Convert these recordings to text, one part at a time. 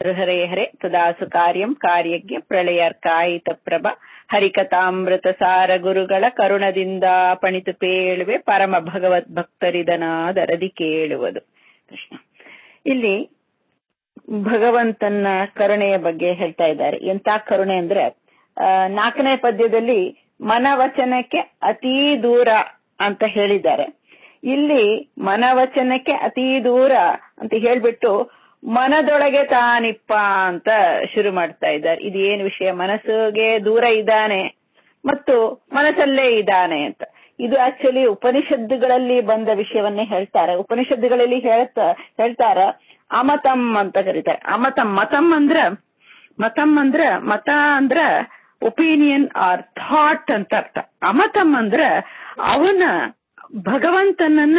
ಹರೇ ಹರೆ ತದಾಸು ಕಾರ್ಯಂ ಕಾರ್ಯಜ್ಞ ಪ್ರಳಯರ್ಕಾಯಿತ ಪ್ರಭ ಹರಿಕಥಾಮೃತ ಸಾರ ಗುರುಗಳ ಕರುಣದಿಂದ ಪಣಿತು ಪೇಳುವೆ ಪರಮ ಭಗವದ್ ಭಕ್ತರಿದನಾದರದಿ ಕೇಳುವುದು ಕೃಷ್ಣ ಇಲ್ಲಿ ಭಗವಂತನ ಕರುಣೆಯ ಬಗ್ಗೆ ಹೇಳ್ತಾ ಇದ್ದಾರೆ ಎಂತ ಕರುಣೆ ಅಂದ್ರೆ ಆ, ನಾಲ್ಕನೇ ಪದ್ಯದಲ್ಲಿ ಮನವಚನಕ್ಕೆ ಅತೀ ದೂರ ಅಂತ ಹೇಳಿದ್ದಾರೆ ಇಲ್ಲಿ ಮನವಚನಕ್ಕೆ ಅತೀ ದೂರ ಅಂತ ಹೇಳ್ಬಿಟ್ಟು ಮನದೊಳಗೆ ತಾನಿಪ್ಪ ಅಂತ ಶುರು ಮಾಡ್ತಾ ಇದ್ದಾರೆ ಇದು ಏನು ವಿಷಯ ಮನಸ್ಸಿಗೆ ದೂರ ಇದ್ದಾನೆ ಮತ್ತು ಮನಸ್ಸಲ್ಲೇ ಇದ್ದಾನೆ ಅಂತ ಇದು ಆಕ್ಚುಲಿ ಉಪನಿಷತ್ತುಗಳಲ್ಲಿ ಬಂದ ವಿಷಯವನ್ನೇ ಹೇಳ್ತಾರೆ ಉಪನಿಷತ್ತುಗಳಲ್ಲಿ ಹೇಳ್ತಾ ಹೇಳ್ತಾರ ಅಮತಂ ಅಂತ ಕರೀತಾರೆ ಅಮತಂ ಮತಂ ಅಂದ್ರ ಮತಂ ಅಂದ್ರ ಮತ ಅಂದ್ರ ಒಪಿನಿಯನ್ ಆರ್ ಥಾಟ್ ಅಂತ ಅರ್ಥ ಅಮತಂ ಅಂದ್ರ ಅವನ ಭಗವಂತನನ್ನ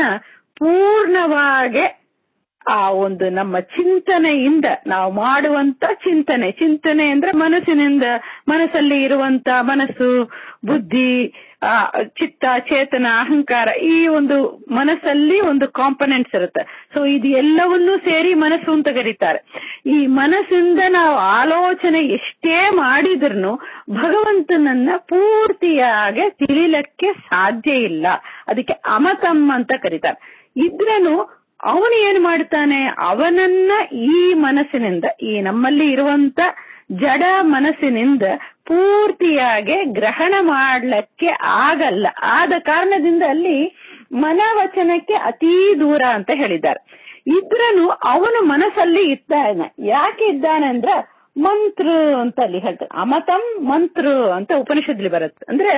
ಪೂರ್ಣವಾಗಿ ಆ ಒಂದು ನಮ್ಮ ಚಿಂತನೆಯಿಂದ ನಾವು ಮಾಡುವಂತ ಚಿಂತನೆ ಚಿಂತನೆ ಅಂದ್ರೆ ಮನಸ್ಸಿನಿಂದ ಮನಸ್ಸಲ್ಲಿ ಇರುವಂತ ಮನಸ್ಸು ಬುದ್ಧಿ ಆ, ಚಿತ್ತ ಚೇತನ ಅಹಂಕಾರ ಈ ಒಂದು ಮನಸ್ಸಲ್ಲಿ ಒಂದು ಕಾಂಪನೆಂಟ್ಸ್ ಇರುತ್ತೆ ಸೊ ಇದು ಎಲ್ಲವನ್ನೂ ಸೇರಿ ಮನಸ್ಸು ಅಂತ ಕರೀತಾರೆ ಈ ಮನಸ್ಸಿಂದ ನಾವು ಆಲೋಚನೆ ಎಷ್ಟೇ ಮಾಡಿದ್ರು ಭಗವಂತನನ್ನ ಪೂರ್ತಿಯಾಗಿ ತಿಳಿಲಕ್ಕೆ ಸಾಧ್ಯ ಇಲ್ಲ ಅದಕ್ಕೆ ಅಮತಮ್ ಅಂತ ಕರೀತಾರೆ ಇದ್ರೇನು ಅವನು ಏನ್ ಮಾಡ್ತಾನೆ ಅವನನ್ನ ಈ ಮನಸ್ಸಿನಿಂದ ಈ ನಮ್ಮಲ್ಲಿ ಇರುವಂತ ಜಡ ಮನಸ್ಸಿನಿಂದ ಪೂರ್ತಿಯಾಗಿ ಗ್ರಹಣ ಮಾಡ್ಲಿಕ್ಕೆ ಆಗಲ್ಲ ಆದ ಕಾರಣದಿಂದ ಅಲ್ಲಿ ಮನವಚನಕ್ಕೆ ಅತೀ ದೂರ ಅಂತ ಹೇಳಿದ್ದಾರೆ ಇದ್ರನು ಅವನು ಮನಸ್ಸಲ್ಲಿ ಇದ್ದಾನೆ ಯಾಕೆ ಇದ್ದಾನೆ ಅಂದ್ರೆ ಮಂತ್ರ ಅಂತ ಅಲ್ಲಿ ಹೇಳ್ತಾರೆ ಅಮತಂ ಮಂತ್ರ ಅಂತ ಉಪನಿಷತ್ಲಿ ಬರುತ್ತೆ ಅಂದ್ರೆ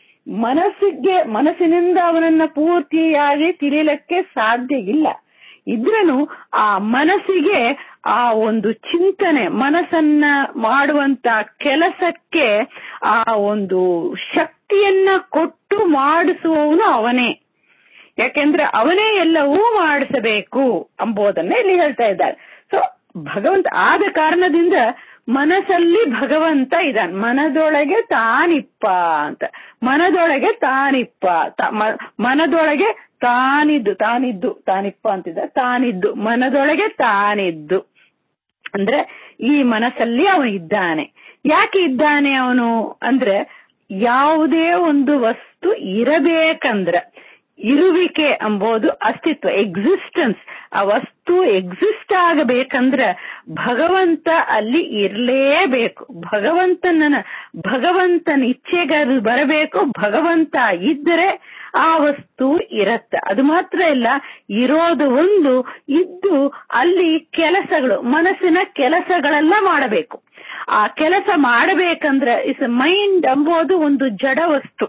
ಮನಸ್ಸಿಗೆ ಮನಸ್ಸಿನಿಂದ ಅವನನ್ನ ಪೂರ್ತಿಯಾಗಿ ತಿಳಿಯಲಿಕ್ಕೆ ಸಾಧ್ಯ ಇಲ್ಲ ಇದ್ರನು ಆ ಮನಸ್ಸಿಗೆ ಆ ಒಂದು ಚಿಂತನೆ ಮನಸ್ಸನ್ನ ಮಾಡುವಂತ ಕೆಲಸಕ್ಕೆ ಆ ಒಂದು ಶಕ್ತಿಯನ್ನ ಕೊಟ್ಟು ಮಾಡಿಸುವವನು ಅವನೇ ಯಾಕೆಂದ್ರೆ ಅವನೇ ಎಲ್ಲವೂ ಮಾಡಿಸಬೇಕು ಎಂಬುದನ್ನ ಇಲ್ಲಿ ಹೇಳ್ತಾ ಇದ್ದಾರೆ ಸೊ ಭಗವಂತ ಆದ ಕಾರಣದಿಂದ ಮನಸ್ಸಲ್ಲಿ ಭಗವಂತ ಇದ್ದಾನೆ ಮನದೊಳಗೆ ತಾನಿಪ್ಪ ಅಂತ ಮನದೊಳಗೆ ತಾನಿಪ್ಪ ತ- ಮ- ಮನದೊಳಗೆ ತಾನಿದ್ದು ತಾನಿದ್ದು ತಾನಿಪ್ಪ ಅಂತಿದ್ದ ತಾನಿದ್ದು ಮನದೊಳಗೆ ತಾನಿದ್ದು ಅಂದ್ರೆ ಈ ಮನಸ್ಸಲ್ಲಿ ಅವನು ಇದ್ದಾನೆ ಯಾಕೆ ಇದ್ದಾನೆ ಅವನು ಅಂದ್ರೆ ಯಾವುದೇ ಒಂದು ವಸ್ತು ಇರಬೇಕಂದ್ರೆ ಇರುವಿಕೆ ಎಂಬುದು ಅಸ್ತಿತ್ವ ಎಕ್ಸಿಸ್ಟೆನ್ಸ್ ಆ ವಸ್ತು ಎಕ್ಸಿಸ್ಟ್ ಆಗಬೇಕಂದ್ರೆ ಭಗವಂತ ಅಲ್ಲಿ ಇರಲೇಬೇಕು ಭಗವಂತನ ಭಗವಂತನ ಇಚ್ಛೆಗೆ ಅದು ಬರಬೇಕು ಭಗವಂತ ಇದ್ದರೆ ಆ ವಸ್ತು ಇರತ್ತೆ ಅದು ಮಾತ್ರ ಇಲ್ಲ ಇರೋದು ಒಂದು ಇದ್ದು ಅಲ್ಲಿ ಕೆಲಸಗಳು ಮನಸ್ಸಿನ ಕೆಲಸಗಳೆಲ್ಲ ಮಾಡಬೇಕು ಆ ಕೆಲಸ ಮಾಡಬೇಕಂದ್ರೆ ಇಸ್ ಮೈಂಡ್ ಎಂಬುದು ಒಂದು ಜಡ ವಸ್ತು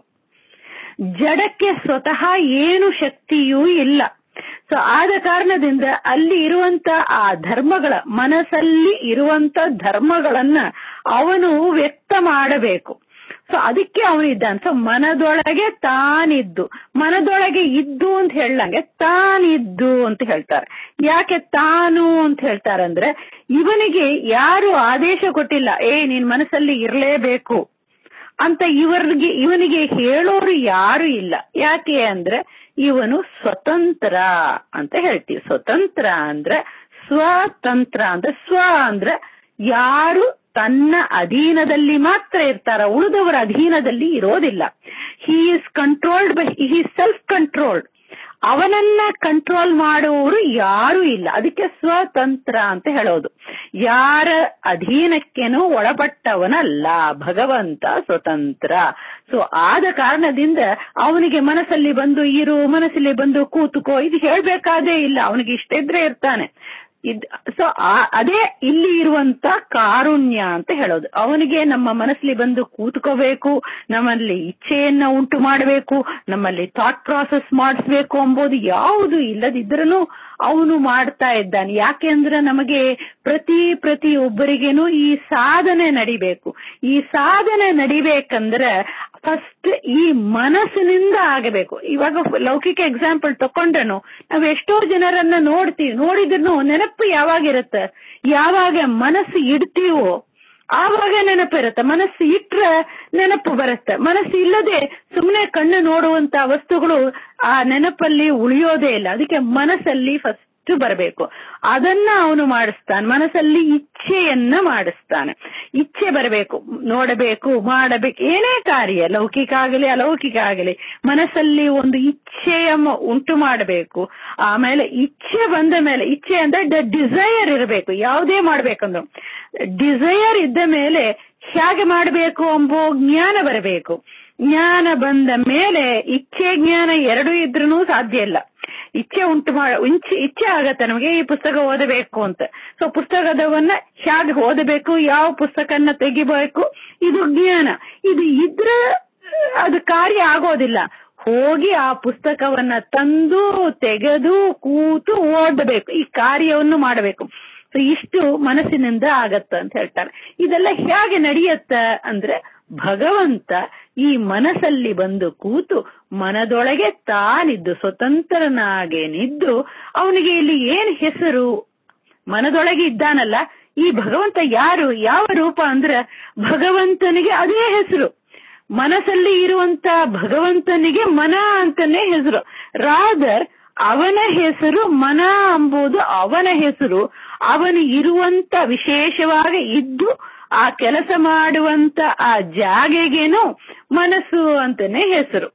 ಜಡಕ್ಕೆ ಸ್ವತಃ ಏನು ಶಕ್ತಿಯೂ ಇಲ್ಲ ಸೊ ಆದ ಕಾರಣದಿಂದ ಅಲ್ಲಿ ಇರುವಂತ ಆ ಧರ್ಮಗಳ ಮನಸ್ಸಲ್ಲಿ ಇರುವಂತ ಧರ್ಮಗಳನ್ನ ಅವನು ವ್ಯಕ್ತ ಮಾಡಬೇಕು ಸೊ ಅದಕ್ಕೆ ಅವನು ಇದ್ದಾನೆ ಸೊ ಮನದೊಳಗೆ ತಾನಿದ್ದು ಮನದೊಳಗೆ ಇದ್ದು ಅಂತ ಹೇಳಂಗೆ ತಾನಿದ್ದು ಅಂತ ಹೇಳ್ತಾರೆ ಯಾಕೆ ತಾನು ಅಂತ ಹೇಳ್ತಾರಂದ್ರೆ ಇವನಿಗೆ ಯಾರು ಆದೇಶ ಕೊಟ್ಟಿಲ್ಲ ಏ ನಿನ್ ಮನಸ್ಸಲ್ಲಿ ಇರಲೇಬೇಕು ಅಂತ ಇವರಿಗೆ ಇವನಿಗೆ ಹೇಳೋರು ಯಾರು ಇಲ್ಲ ಯಾಕೆ ಅಂದ್ರೆ ಇವನು ಸ್ವತಂತ್ರ ಅಂತ ಹೇಳ್ತೀವಿ ಸ್ವತಂತ್ರ ಅಂದ್ರೆ ಸ್ವತಂತ್ರ ಅಂದ್ರೆ ಸ್ವ ಅಂದ್ರೆ ಯಾರು ತನ್ನ ಅಧೀನದಲ್ಲಿ ಮಾತ್ರ ಇರ್ತಾರ ಉಳಿದವರ ಅಧೀನದಲ್ಲಿ ಇರೋದಿಲ್ಲ he is controlled by himself controlled ಅವನನ್ನ ಕಂಟ್ರೋಲ್ ಮಾಡುವವರು ಯಾರು ಇಲ್ಲ ಅದಕ್ಕೆ ಸ್ವತಂತ್ರ ಅಂತ ಹೇಳೋದು ಯಾರ ಅಧೀನಕ್ಕೇನೂ ಒಳಪಟ್ಟವನಲ್ಲ ಭಗವಂತ ಸ್ವತಂತ್ರ ಸೊ ಆದ ಕಾರಣದಿಂದ ಅವನಿಗೆ ಮನಸ್ಸಲ್ಲಿ ಬಂದು ಇರು ಮನಸ್ಸಲ್ಲಿ ಬಂದು ಕೂತುಕೋ ಇದು ಹೇಳ್ಬೇಕಾದೇ ಇಲ್ಲ ಅವನಿಗೆ ಇಷ್ಟ ಇದ್ರೆ ಇರ್ತಾನೆ ಇದ್ ಸೊ ಅದೇ ಇಲ್ಲಿ ಇರುವಂತ ಕಾರುಣ್ಯ ಅಂತ ಹೇಳೋದು ಅವನಿಗೆ ನಮ್ಮ ಮನಸ್ಸಲ್ಲಿ ಬಂದು ಕೂತ್ಕೋಬೇಕು ನಮ್ಮಲ್ಲಿ ಇಚ್ಛೆಯನ್ನ ಉಂಟು ಮಾಡಬೇಕು ನಮ್ಮಲ್ಲಿ ಥಾಟ್ ಪ್ರಾಸೆಸ್ ಮಾಡಿಸ್ಬೇಕು ಎಂಬುದು ಯಾವುದು ಇಲ್ಲದಿದ್ರೂ ಅವನು ಮಾಡ್ತಾ ಇದ್ದಾನೆ ಯಾಕೆಂದ್ರೆ ನಮಗೆ ಪ್ರತಿ ಪ್ರತಿ ಒಬ್ಬರಿಗೇನು ಈ ಸಾಧನೆ ನಡಿಬೇಕು ಈ ಸಾಧನೆ ನಡಿಬೇಕಂದ್ರೆ ಫಸ್ಟ್ ಈ ಮನಸ್ಸಿನಿಂದ ಆಗಬೇಕು ಇವಾಗ ಲೌಕಿಕ ಎಕ್ಸಾಂಪಲ್ ತಕೊಂಡ್ರೇನು ನಾವ್ ಎಷ್ಟೋ ಜನರನ್ನ ನೋಡ್ತೀವಿ ನೋಡಿದ್ರು ನೆನಪು ಯಾವಾಗಿರುತ್ತೆ ಯಾವಾಗ ಮನಸ್ಸು ಇಡ್ತೀವೋ ಆವಾಗ ನೆನಪಿರುತ್ತೆ ಮನಸ್ಸು ಇಟ್ರೆ ನೆನಪು ಬರುತ್ತೆ ಮನಸ್ಸು ಇಲ್ಲದೆ ಸುಮ್ಮನೆ ಕಣ್ಣು ನೋಡುವಂತ ವಸ್ತುಗಳು ಆ ನೆನಪಲ್ಲಿ ಉಳಿಯೋದೇ ಇಲ್ಲ ಅದಕ್ಕೆ ಮನಸ್ಸಲ್ಲಿ ಫಸ್ಟ್ ಎಷ್ಟು ಬರಬೇಕು ಅದನ್ನ ಅವನು ಮಾಡಿಸ್ತಾನೆ ಮನಸ್ಸಲ್ಲಿ ಇಚ್ಛೆಯನ್ನ ಮಾಡಿಸ್ತಾನೆ ಇಚ್ಛೆ ಬರಬೇಕು ನೋಡಬೇಕು ಮಾಡಬೇಕು ಏನೇ ಕಾರ್ಯ ಲೌಕಿಕ ಆಗಲಿ ಅಲೌಕಿಕ ಆಗಲಿ ಮನಸ್ಸಲ್ಲಿ ಒಂದು ಇಚ್ಛೆಯ ಉಂಟು ಮಾಡಬೇಕು ಆಮೇಲೆ ಇಚ್ಛೆ ಬಂದ ಮೇಲೆ ಇಚ್ಛೆ ಅಂದ್ರೆ ಡಿಸೈರ್ ಇರಬೇಕು ಯಾವುದೇ ಮಾಡ್ಬೇಕಂದ್ರು ಡಿಸೈರ್ ಇದ್ದ ಮೇಲೆ ಹೇಗೆ ಮಾಡಬೇಕು ಎಂಬೋ ಜ್ಞಾನ ಬರಬೇಕು ಜ್ಞಾನ ಬಂದ ಮೇಲೆ ಇಚ್ಛೆ ಜ್ಞಾನ ಎರಡೂ ಇದ್ರೂ ಸಾಧ್ಯ ಇಲ್ಲ ಇಚ್ಛೆ ಉಂಟು ಮಾಡ ಇಚ್ಛೆ ಇಚ್ಛೆ ಆಗತ್ತೆ ನಮಗೆ ಈ ಪುಸ್ತಕ ಓದಬೇಕು ಅಂತ ಸೊ ಪುಸ್ತಕದವನ್ನ ಹೇಗೆ ಓದಬೇಕು ಯಾವ ಪುಸ್ತಕನ ತೆಗಿಬೇಕು ಇದು ಜ್ಞಾನ ಇದು ಇದ್ರೆ ಅದು ಕಾರ್ಯ ಆಗೋದಿಲ್ಲ ಹೋಗಿ ಆ ಪುಸ್ತಕವನ್ನ ತಂದು ತೆಗೆದು ಕೂತು ಓದಬೇಕು ಈ ಕಾರ್ಯವನ್ನು ಮಾಡಬೇಕು ಸೊ ಇಷ್ಟು ಮನಸ್ಸಿನಿಂದ ಆಗತ್ತ ಅಂತ ಹೇಳ್ತಾರೆ ಇದೆಲ್ಲ ಹೇಗೆ ನಡೆಯತ್ತ ಅಂದ್ರೆ ಭಗವಂತ ಈ ಮನಸ್ಸಲ್ಲಿ ಬಂದು ಕೂತು ಮನದೊಳಗೆ ತಾನಿದ್ದು ಸ್ವತಂತ್ರನಾಗೆ ನಿದ್ದು ಅವನಿಗೆ ಇಲ್ಲಿ ಏನ್ ಹೆಸರು ಮನದೊಳಗೆ ಇದ್ದಾನಲ್ಲ ಈ ಭಗವಂತ ಯಾರು ಯಾವ ರೂಪ ಅಂದ್ರೆ ಭಗವಂತನಿಗೆ ಅದೇ ಹೆಸರು ಮನಸ್ಸಲ್ಲಿ ಇರುವಂತ ಭಗವಂತನಿಗೆ ಮನ ಅಂತಾನೆ ಹೆಸರು ರಾದರ್ ಅವನ ಹೆಸರು ಮನ ಎಂಬುದು ಅವನ ಹೆಸರು ಅವನು ಇರುವಂತ ವಿಶೇಷವಾಗಿ ಇದ್ದು ಆ ಕೆಲಸ ಮಾಡುವಂತ ಆ ಜಾಗೆಗೇನು ಮನಸ್ಸು ಅಂತಾನೆ ಹೆಸರು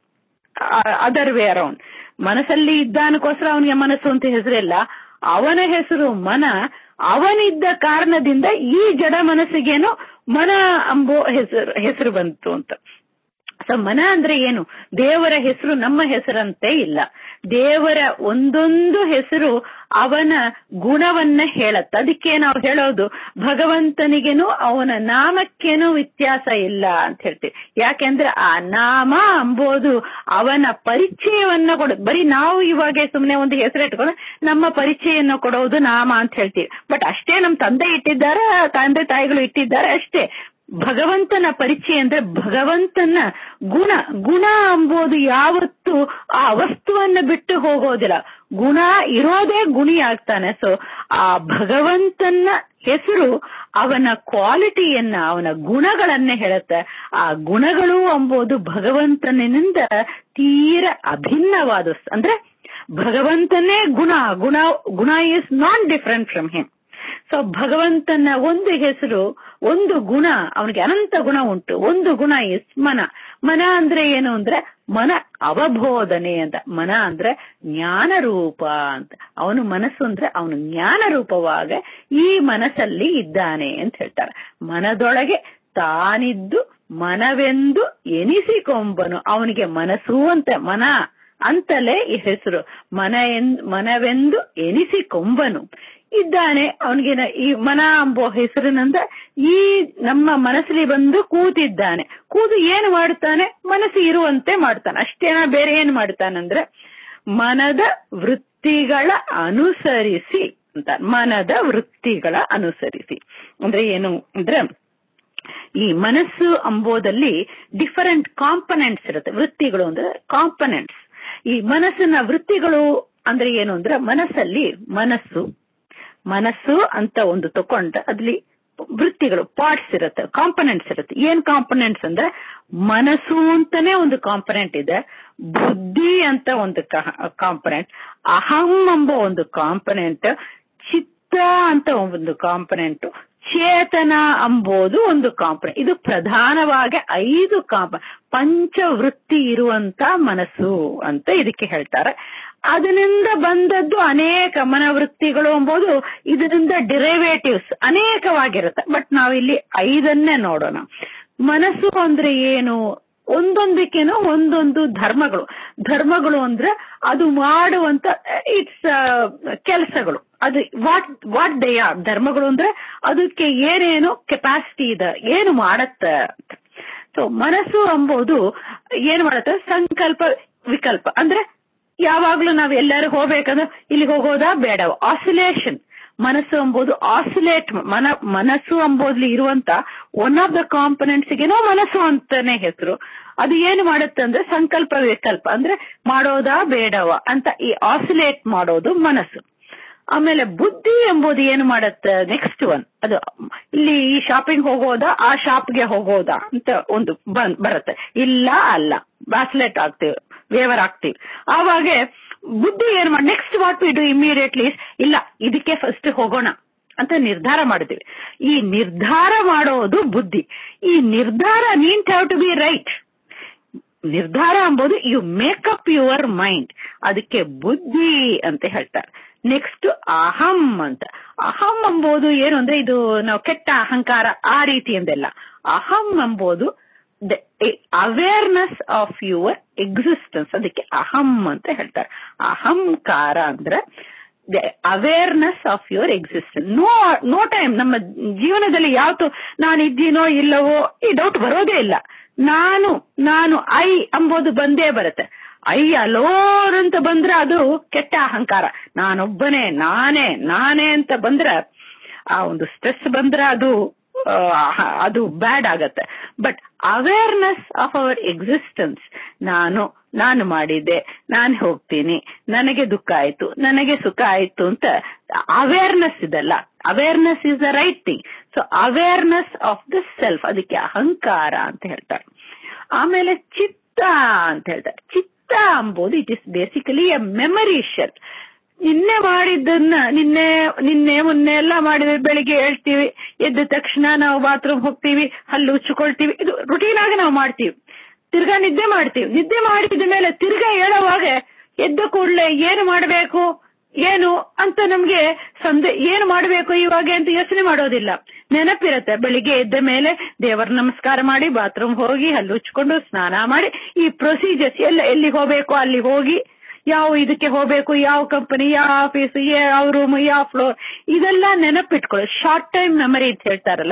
ಅದರ್ ವೇ ಅರೌಂಡ್ ಮನಸ್ಸಲ್ಲಿ ಇದ್ದಾನಕ್ಕೋಸ್ಕರ ಅವನಿಗೆ ಮನಸ್ಸು ಅಂತ ಹೆಸರಿಲ್ಲ ಅವನ ಹೆಸರು ಮನ ಅವನಿದ್ದ ಕಾರಣದಿಂದ ಈ ಜಡ ಮನಸ್ಸಿಗೇನು ಮನ ಅಂಬೋ ಹೆಸರು ಹೆಸರು ಬಂತು ಅಂತ ಸೊ ಮನ ಅಂದ್ರೆ ಏನು ದೇವರ ಹೆಸರು ನಮ್ಮ ಹೆಸರಂತೆ ಇಲ್ಲ ದೇವರ ಒಂದೊಂದು ಹೆಸರು ಅವನ ಗುಣವನ್ನ ಹೇಳತ್ತ ಅದಕ್ಕೆ ನಾವು ಹೇಳೋದು ಭಗವಂತನಿಗೇನು ಅವನ ನಾಮಕ್ಕೇನು ವ್ಯತ್ಯಾಸ ಇಲ್ಲ ಅಂತ ಹೇಳ್ತೀವಿ ಯಾಕೆಂದ್ರೆ ಆ ನಾಮ ಅಂಬೋದು ಅವನ ಪರಿಚಯವನ್ನ ಕೊಡ ಬರೀ ನಾವು ಇವಾಗ ಸುಮ್ಮನೆ ಒಂದು ಹೆಸರು ಇಟ್ಕೊಂಡು ನಮ್ಮ ಪರಿಚಯನ ಕೊಡೋದು ನಾಮ ಅಂತ ಹೇಳ್ತೀವಿ ಬಟ್ ಅಷ್ಟೇ ನಮ್ ತಂದೆ ಇಟ್ಟಿದ್ದಾರೆ ತಂದೆ ತಾಯಿಗಳು ಇಟ್ಟಿದ್ದಾರೆ ಅಷ್ಟೇ ಭಗವಂತನ ಪರಿಚಯ ಅಂದ್ರೆ ಭಗವಂತನ ಗುಣ ಗುಣ ಎಂಬುದು ಯಾವತ್ತು ಆ ವಸ್ತುವನ್ನ ಬಿಟ್ಟು ಹೋಗೋದಿಲ್ಲ ಗುಣ ಇರೋದೇ ಗುಣಿ ಆಗ್ತಾನೆ ಸೊ ಆ ಭಗವಂತನ ಹೆಸರು ಅವನ ಕ್ವಾಲಿಟಿಯನ್ನ ಅವನ ಗುಣಗಳನ್ನೇ ಹೇಳುತ್ತೆ ಆ ಗುಣಗಳು ಎಂಬುದು ಭಗವಂತನಿಂದ ತೀರ ಅಭಿನ್ನವಾದ ಅಂದ್ರೆ ಭಗವಂತನೇ ಗುಣ ಗುಣ ಗುಣ is not different from him so ಭಗವಂತನ ಒಂದು ಹೆಸರು ಒಂದು ಗುಣ ಅವನಿಗೆ ಅನಂತ ಗುಣ ಉಂಟು ಒಂದು ಗುಣ ಇಸ್ ಮನ ಮನ ಅಂದ್ರೆ ಏನು ಅಂದ್ರೆ ಮನ ಅವಬೋಧನೆ ಅಂತ ಮನ ಅಂದ್ರೆ ಜ್ಞಾನ ರೂಪ ಅಂತ ಅವನು ಮನಸ್ಸು ಅಂದ್ರೆ ಅವನು ಜ್ಞಾನ ರೂಪವಾಗ ಈ ಮನಸ್ಸಲ್ಲಿ ಇದ್ದಾನೆ ಅಂತ ಹೇಳ್ತಾರೆ ಮನದೊಳಗೆ ತಾನಿದ್ದು ಮನವೆಂದು ಎನಿಸಿಕೊಂಬನು ಅವನಿಗೆ ಮನಸ್ಸು ಅಂತ ಮನ ಅಂತಲೇ ಈ ಹೆಸರು ಮನ ಮನವೆಂದು ಎನಿಸಿಕೊಂಬನು ಇದ್ದಾನೆ ಅವನಿಗೆ ಈ ಮನ ಎಂಬೋ ಹೆಸರಿನಿಂದ ಈ ನಮ್ಮ ಮನಸ್ಸಲ್ಲಿ ಬಂದು ಕೂತಿದ್ದಾನೆ ಕೂತು ಏನು ಮಾಡುತ್ತಾನೆ ಮನಸ್ಸು ಇರುವಂತೆ ಮಾಡ್ತಾನೆ ಅಷ್ಟೇನ ಬೇರೆ ಏನು ಮಾಡ್ತಾನಂದ್ರೆ ಮನದ ವೃತ್ತಿಗಳ ಅನುಸರಿಸಿ ಅಂತ ಮನದ ವೃತ್ತಿಗಳ ಅನುಸರಿಸಿ ಅಂದ್ರೆ ಏನು ಅಂದ್ರೆ ಈ ಮನಸ್ಸು ಅಂಬೋದಲ್ಲಿ ಡಿಫರೆಂಟ್ ಕಾಂಪನೆಂಟ್ಸ್ ಇರುತ್ತೆ ವೃತ್ತಿಗಳು ಅಂದ್ರೆ ಕಾಂಪನೆಂಟ್ಸ್ ಈ ಮನಸ್ಸಿನ ವೃತ್ತಿಗಳು ಅಂದ್ರೆ ಏನು ಅಂದ್ರೆ ಮನಸ್ಸಲ್ಲಿ ಮನಸ್ಸು ಮನಸ್ಸು ಅಂತ ಒಂದು ತಕೊಂಡ ಅದ್ರಲ್ಲಿ ವೃತ್ತಿಗಳು ಪಾರ್ಟ್ಸ್ ಇರುತ್ತೆ ಕಾಂಪನೆಂಟ್ಸ್ ಇರುತ್ತೆ ಏನ್ ಕಾಂಪನೆಂಟ್ಸ್ ಅಂದ್ರೆ ಮನಸ್ಸು ಅಂತಾನೆ ಒಂದು ಕಾಂಪನೆಂಟ್ ಇದೆ ಬುದ್ಧಿ ಅಂತ ಒಂದು ಕಾಂಪನೆಂಟ್ ಅಹಂ ಎಂಬ ಒಂದು ಕಾಂಪನೆಂಟ್ ಚಿತ್ತ ಅಂತ ಒಂದು ಕಾಂಪನೆಂಟ್ ಚೇತನ ಎಂಬುದು ಒಂದು ಕಾಂಪನೆಂಟ್ ಇದು ಪ್ರಧಾನವಾಗಿ ಐದು ಕಾಂಪ ಪಂಚವೃತ್ತಿ ಇರುವಂತ ಮನಸ್ಸು ಅಂತ ಇದಕ್ಕೆ ಹೇಳ್ತಾರೆ ಅದರಿಂದ ಬಂದದ್ದು ಅನೇಕ ಮನವೃತ್ತಿಗಳು ಎಂಬುದು ಇದರಿಂದ ಡಿರೈವೇಟಿವ್ಸ್ ಅನೇಕವಾಗಿರುತ್ತೆ ಬಟ್ ನಾವಿಲ್ಲಿ ಐದನ್ನೇ ನೋಡೋಣ ಮನಸ್ಸು ಅಂದ್ರೆ ಏನು ಒಂದೊಂದಕ್ಕೇನು ಒಂದೊಂದು ಧರ್ಮಗಳು ಧರ್ಮಗಳು ಅಂದ್ರೆ ಅದು ಮಾಡುವಂತ ಇಟ್ಸ್ ಕೆಲಸಗಳು ಅದು ವಾಟ್ ವಾಟ್ ದೇ ಆರ್ ಧರ್ಮಗಳು ಅಂದ್ರೆ ಅದಕ್ಕೆ ಏನೇನು ಕೆಪಾಸಿಟಿ ಇದೆ ಏನು ಮಾಡತ್ತ ಸೊ ಮನಸ್ಸು ಎಂಬುದು ಏನ್ ಮಾಡತ್ತ ಸಂಕಲ್ಪ ವಿಕಲ್ಪ ಅಂದ್ರೆ ಯಾವಾಗ್ಲೂ ನಾವ್ ಎಲ್ಲರೂ ಹೋಗ್ಬೇಕಂದ್ರೆ ಇಲ್ಲಿ ಹೋಗೋದಾ ಬೇಡ ಆಸಿಲೇಷನ್ ಮನಸ್ಸು ಎಂಬುದು ಆಸಿಲೇಟ್ ಮನ ಮನಸ್ಸು ಎಂಬುದ್ಲಿ ಇರುವಂತ ಒನ್ ಆಫ್ ದ ಕಾಂಪನೆಂಟ್ಸ್ ಗೆನೋ ಮನಸ್ಸು ಅಂತಾನೆ ಹೆಸರು ಅದು ಏನು ಮಾಡುತ್ತೆ ಅಂದ್ರೆ ಸಂಕಲ್ಪ ವಿಕಲ್ಪ ಅಂದ್ರೆ ಮಾಡೋದಾ ಬೇಡವ ಅಂತ ಈ ಆಸಿಲೇಟ್ ಮಾಡೋದು ಮನಸ್ಸು ಆಮೇಲೆ ಬುದ್ಧಿ ಎಂಬುದು ಏನು ಮಾಡತ್ತೆ ನೆಕ್ಸ್ಟ್ ಒನ್ ಅದು ಇಲ್ಲಿ ಈ ಶಾಪಿಂಗ್ ಹೋಗೋದಾ ಆ ಶಾಪ್ಗೆ ಹೋಗೋದಾ ಅಂತ ಒಂದು ಬರುತ್ತೆ ಇಲ್ಲ ಅಲ್ಲ ಬ್ಯಾಸ್ಲೆಟ್ ಆಗ್ತೀವಿ ವೇವರ್ ಆಗ್ತೀವಿ ಆವಾಗ ಬುದ್ಧಿ ಏನ್ ಮಾಡಿ next what we do immediately ಇಲ್ಲ ಇದಕ್ಕೆ ಫಸ್ಟ್ ಹೋಗೋಣ ಅಂತ ನಿರ್ಧಾರ ಮಾಡಿದ್ವಿ ಈ ನಿರ್ಧಾರ ಮಾಡೋದು ಬುದ್ಧಿ ಈ ನಿರ್ಧಾರ ನೀನ್ ಹ್ಯಾವ್ ಟು ಬಿ ರೈಟ್ ನಿರ್ಧಾರ ಎಂಬುದು ಯು ಮೇಕಪ್ ಯುವರ್ ಮೈಂಡ್ ಅದಕ್ಕೆ ಬುದ್ಧಿ ಅಂತ ಹೇಳ್ತಾರೆ ನೆಕ್ಸ್ಟ್ ಅಹಂ ಅಂತ ಅಹಂ ಎಂಬುದು ಏನು ಅಂದ್ರೆ ಇದು ನಾವು ಕೆಟ್ಟ ಅಹಂಕಾರ ಆ ರೀತಿಯಿಂದೆಲ್ಲ ಅಹಂ ಎಂಬುದು ಅವೇರ್ನೆಸ್ ಆಫ್ ಯುವರ್ ಎಕ್ಸಿಸ್ಟೆನ್ಸ್ ಅದಕ್ಕೆ ಅಹಂ ಅಂತ ಹೇಳ್ತಾರೆ ಅಹಂಕಾರ ಅಂದ್ರೆ awareness of your existence no no time ನಮ್ಮ ಜೀವನದಲ್ಲಿ ಯಾವತ್ತು ನಾನು ಇದ್ದೀನೋ ಇಲ್ಲವೋ ಈ ಡೌಟ್ ಬರೋದೇ ಇಲ್ಲ ನಾನು ನಾನು ಐ ಅಂಬೋದು ಬಂದೇ ಬರುತ್ತೆ ಐ ಅಲೋನ್ ಅಂತ ಬಂದ್ರೆ ಅದು ಕೆಟ್ಟ ಅಹಂಕಾರ ನಾನೊಬ್ಬನೇ ನಾನೇ ನಾನೇ ಅಂತ ಬಂದ್ರೆ ಆ ಒಂದು ಸ್ಟ್ರೆಸ್ ಬಂದ್ರೆ ಅದು ಅದು ಬ್ಯಾಡ್ ಆಗತ್ತೆ but awareness of our existence ನಾನು ನಾನು ಮಾಡಿದ್ದೆ ನಾನು ಹೋಗ್ತೀನಿ ನನಗೆ ದುಃಖ ಆಯ್ತು ನನಗೆ ಸುಖ ಆಯ್ತು ಅಂತ ಅವೇರ್ನೆಸ್ ಇದಲ್ಲ awareness is the right thing so awareness of the self ಅದಕ್ಕೆ ಅಹಂಕಾರ ಅಂತ ಹೇಳ್ತಾರೆ ಆಮೇಲೆ ಚಿತ್ತ ಅಂತ ಹೇಳ್ತಾರೆ ಚಿತ್ತ ಅಂಬೋದು it is basically a memory cell ನಿನ್ನೆ ಮಾಡಿದ್ದನ್ನ ನಿನ್ನೆ ನಿನ್ನೆ ಮೊನ್ನೆ ಎಲ್ಲ ಮಾಡಿದ್ರೆ ಬೆಳಿಗ್ಗೆ ಹೇಳ್ತೀವಿ ಎದ್ದ ತಕ್ಷಣ ನಾವು ಬಾತ್ರೂಮ್ ಹೋಗ್ತೀವಿ ಹಲ್ಲು ಉಚ್ಚಿಕೊಳ್ತೀವಿ ಇದು ರುಟೀನ್ ಆಗಿ ನಾವು ಮಾಡ್ತೀವಿ ತಿರ್ಗಾ ನಿದ್ದೆ ಮಾಡ್ತೀವಿ ನಿದ್ದೆ ಮಾಡಿದ ಮೇಲೆ ತಿರ್ಗಾ ಹೇಳುವಾಗ ಎದ್ದ ಕೂಡಲೇ ಏನು ಮಾಡಬೇಕು ಏನು ಅಂತ ನಮ್ಗೆ ಸಂದೆ ಏನು ಮಾಡಬೇಕು ಇವಾಗ ಅಂತ ಯೋಚನೆ ಮಾಡೋದಿಲ್ಲ ನೆನಪಿರತ್ತೆ ಬೆಳಿಗ್ಗೆ ಎದ್ದ ಮೇಲೆ ದೇವರ ನಮಸ್ಕಾರ ಮಾಡಿ ಬಾತ್ರೂಮ್ ಹೋಗಿ ಹಲ್ಲು ಉಚ್ಕೊಂಡು ಸ್ನಾನ ಮಾಡಿ ಈ ಪ್ರೊಸೀಜರ್ಸ್ ಎಲ್ಲ ಎಲ್ಲಿ ಹೋಗ್ಬೇಕು ಅಲ್ಲಿ ಹೋಗಿ ಯಾವ ಇದಕ್ಕೆ ಹೋಗ್ಬೇಕು ಯಾವ ಕಂಪನಿ ಯಾವ ಆಫೀಸ್ ಯಾವ ರೂಮ್ ಯಾವ ಫ್ಲೋರ್ ಇದೆಲ್ಲ ನೆನಪಿಟ್ಕೊಳ್ಳಿ ಶಾರ್ಟ್ ಟೈಮ್ ಮೆಮರಿ ಅಂತ ಹೇಳ್ತಾರಲ್ಲ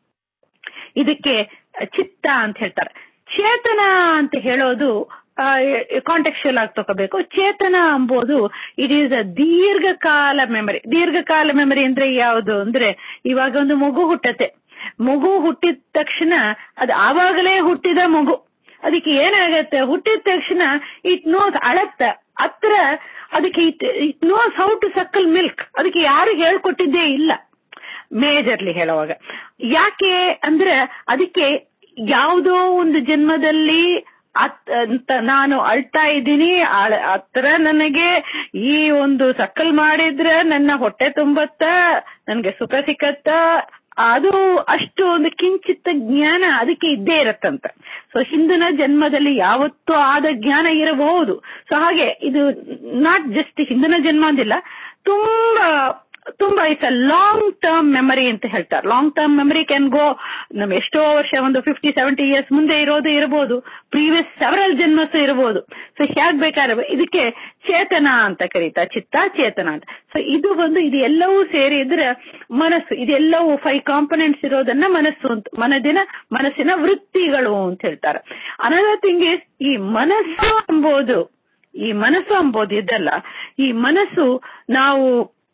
ಇದಕ್ಕೆ ಚಿತ್ತ ಅಂತ ಹೇಳ್ತಾರೆ ಚೇತನ ಅಂತ ಹೇಳೋದು ಕಾಂಟೆಕ್ಚುಯಲ್ ಆಗಿ ತಗೋಬೇಕು ಚೇತನ ಎಂಬುದು ಇಟ್ ಈಸ್ ಅ ದೀರ್ಘಕಾಲ ಮೆಮರಿ ದೀರ್ಘಕಾಲ ಮೆಮರಿ ಅಂದ್ರೆ ಯಾವುದು ಅಂದ್ರೆ ಇವಾಗ ಒಂದು ಮಗು ಹುಟ್ಟತ್ತೆ ಮಗು ಹುಟ್ಟಿದ ತಕ್ಷಣ ಅದು ಆವಾಗಲೇ ಹುಟ್ಟಿದ ಮಗು ಅದಕ್ಕೆ ಏನಾಗತ್ತೆ ಹುಟ್ಟಿದ ತಕ್ಷಣ ಇಟ್ ನೋಸ್ ಅಳತ್ತ ಹತ್ರ ಅದಕ್ಕೆ it it knows how to suckle milk ಅದಕ್ಕೆ ಯಾರು ಹೇಳ್ಕೊಟ್ಟಿದ್ದೇ ಇಲ್ಲ ಮೇಜರ್ಲಿ ಹೇಳುವಾಗ ಯಾಕೆ ಅಂದ್ರೆ ಅದಕ್ಕೆ ಯಾವುದೋ ಒಂದು ಜನ್ಮದಲ್ಲಿ ಅಂತ ನಾನು ಅಳ್ತಾ ಇದ್ದೀನಿ ಹತ್ರ ನನಗೆ ಈ ಒಂದು ಸಕ್ಕಲ್ ಮಾಡಿದ್ರೆ ನನ್ನ ಹೊಟ್ಟೆ ತುಂಬತ್ತ ನನ್ಗೆ ಸುಖ ಸಿಕ್ಕತ್ತ ಅದು ಅಷ್ಟು ಒಂದು ಕಿಂಚಿತ್ತ ಜ್ಞಾನ ಅದಕ್ಕೆ ಇದ್ದೇ ಇರತ್ತಂತ ಸೊ ಹಿಂದಿನ ಜನ್ಮದಲ್ಲಿ ಯಾವತ್ತೂ ಆದ ಜ್ಞಾನ ಇರಬಹುದು ಸೊ ಹಾಗೆ ಇದು ನಾಟ್ ಜಸ್ಟ್ ಹಿಂದಿನ ಜನ್ಮ ಅಂದಿಲ್ಲ ತುಂಬಾ ತುಂಬಾ it's a long term memory ಅಂತ ಹೇಳ್ತಾರೆ long term memory can go ನಮ್ ಎಷ್ಟೋ ವರ್ಷ ಒಂದು ಫಿಫ್ಟಿ ಸೆವೆಂಟಿ ಇಯರ್ಸ್ ಮುಂದೆ ಇರೋದು ಇರಬಹುದು ಪ್ರೀವಿಯಸ್ ಸೆವರಲ್ ಜನ್ಮಸ್ ಇರಬಹುದು ಸೊ ಹೇಗ್ ಬೇಕಾದ್ರೆ ಇದಕ್ಕೆ ಚೇತನ ಅಂತ ಕರೀತಾ ಚಿತ್ತ ಚೇತನ ಅಂತ ಸೊ ಇದು ಒಂದು ಇದು ಎಲ್ಲವೂ ಸೇರಿ ಇದ್ರೆ ಮನಸ್ಸು ಇದೆಲ್ಲವೂ ಫೈವ್ ಕಾಂಪೊನೆಂಟ್ಸ್ ಇರೋದನ್ನ ಮನಸ್ಸು ಅಂತ ಮನದಿನ ಮನಸ್ಸಿನ ವೃತ್ತಿಗಳು ಅಂತ ಹೇಳ್ತಾರೆ ಅನದರ್ ಥಿಂಗ್ ಇಸ್ ಈ ಮನಸ್ಸು ಎಂಬುದು ಈ ಮನಸ್ಸು ಎಂಬುದು ಇದಲ್ಲ ಈ ಮನಸ್ಸು ನಾವು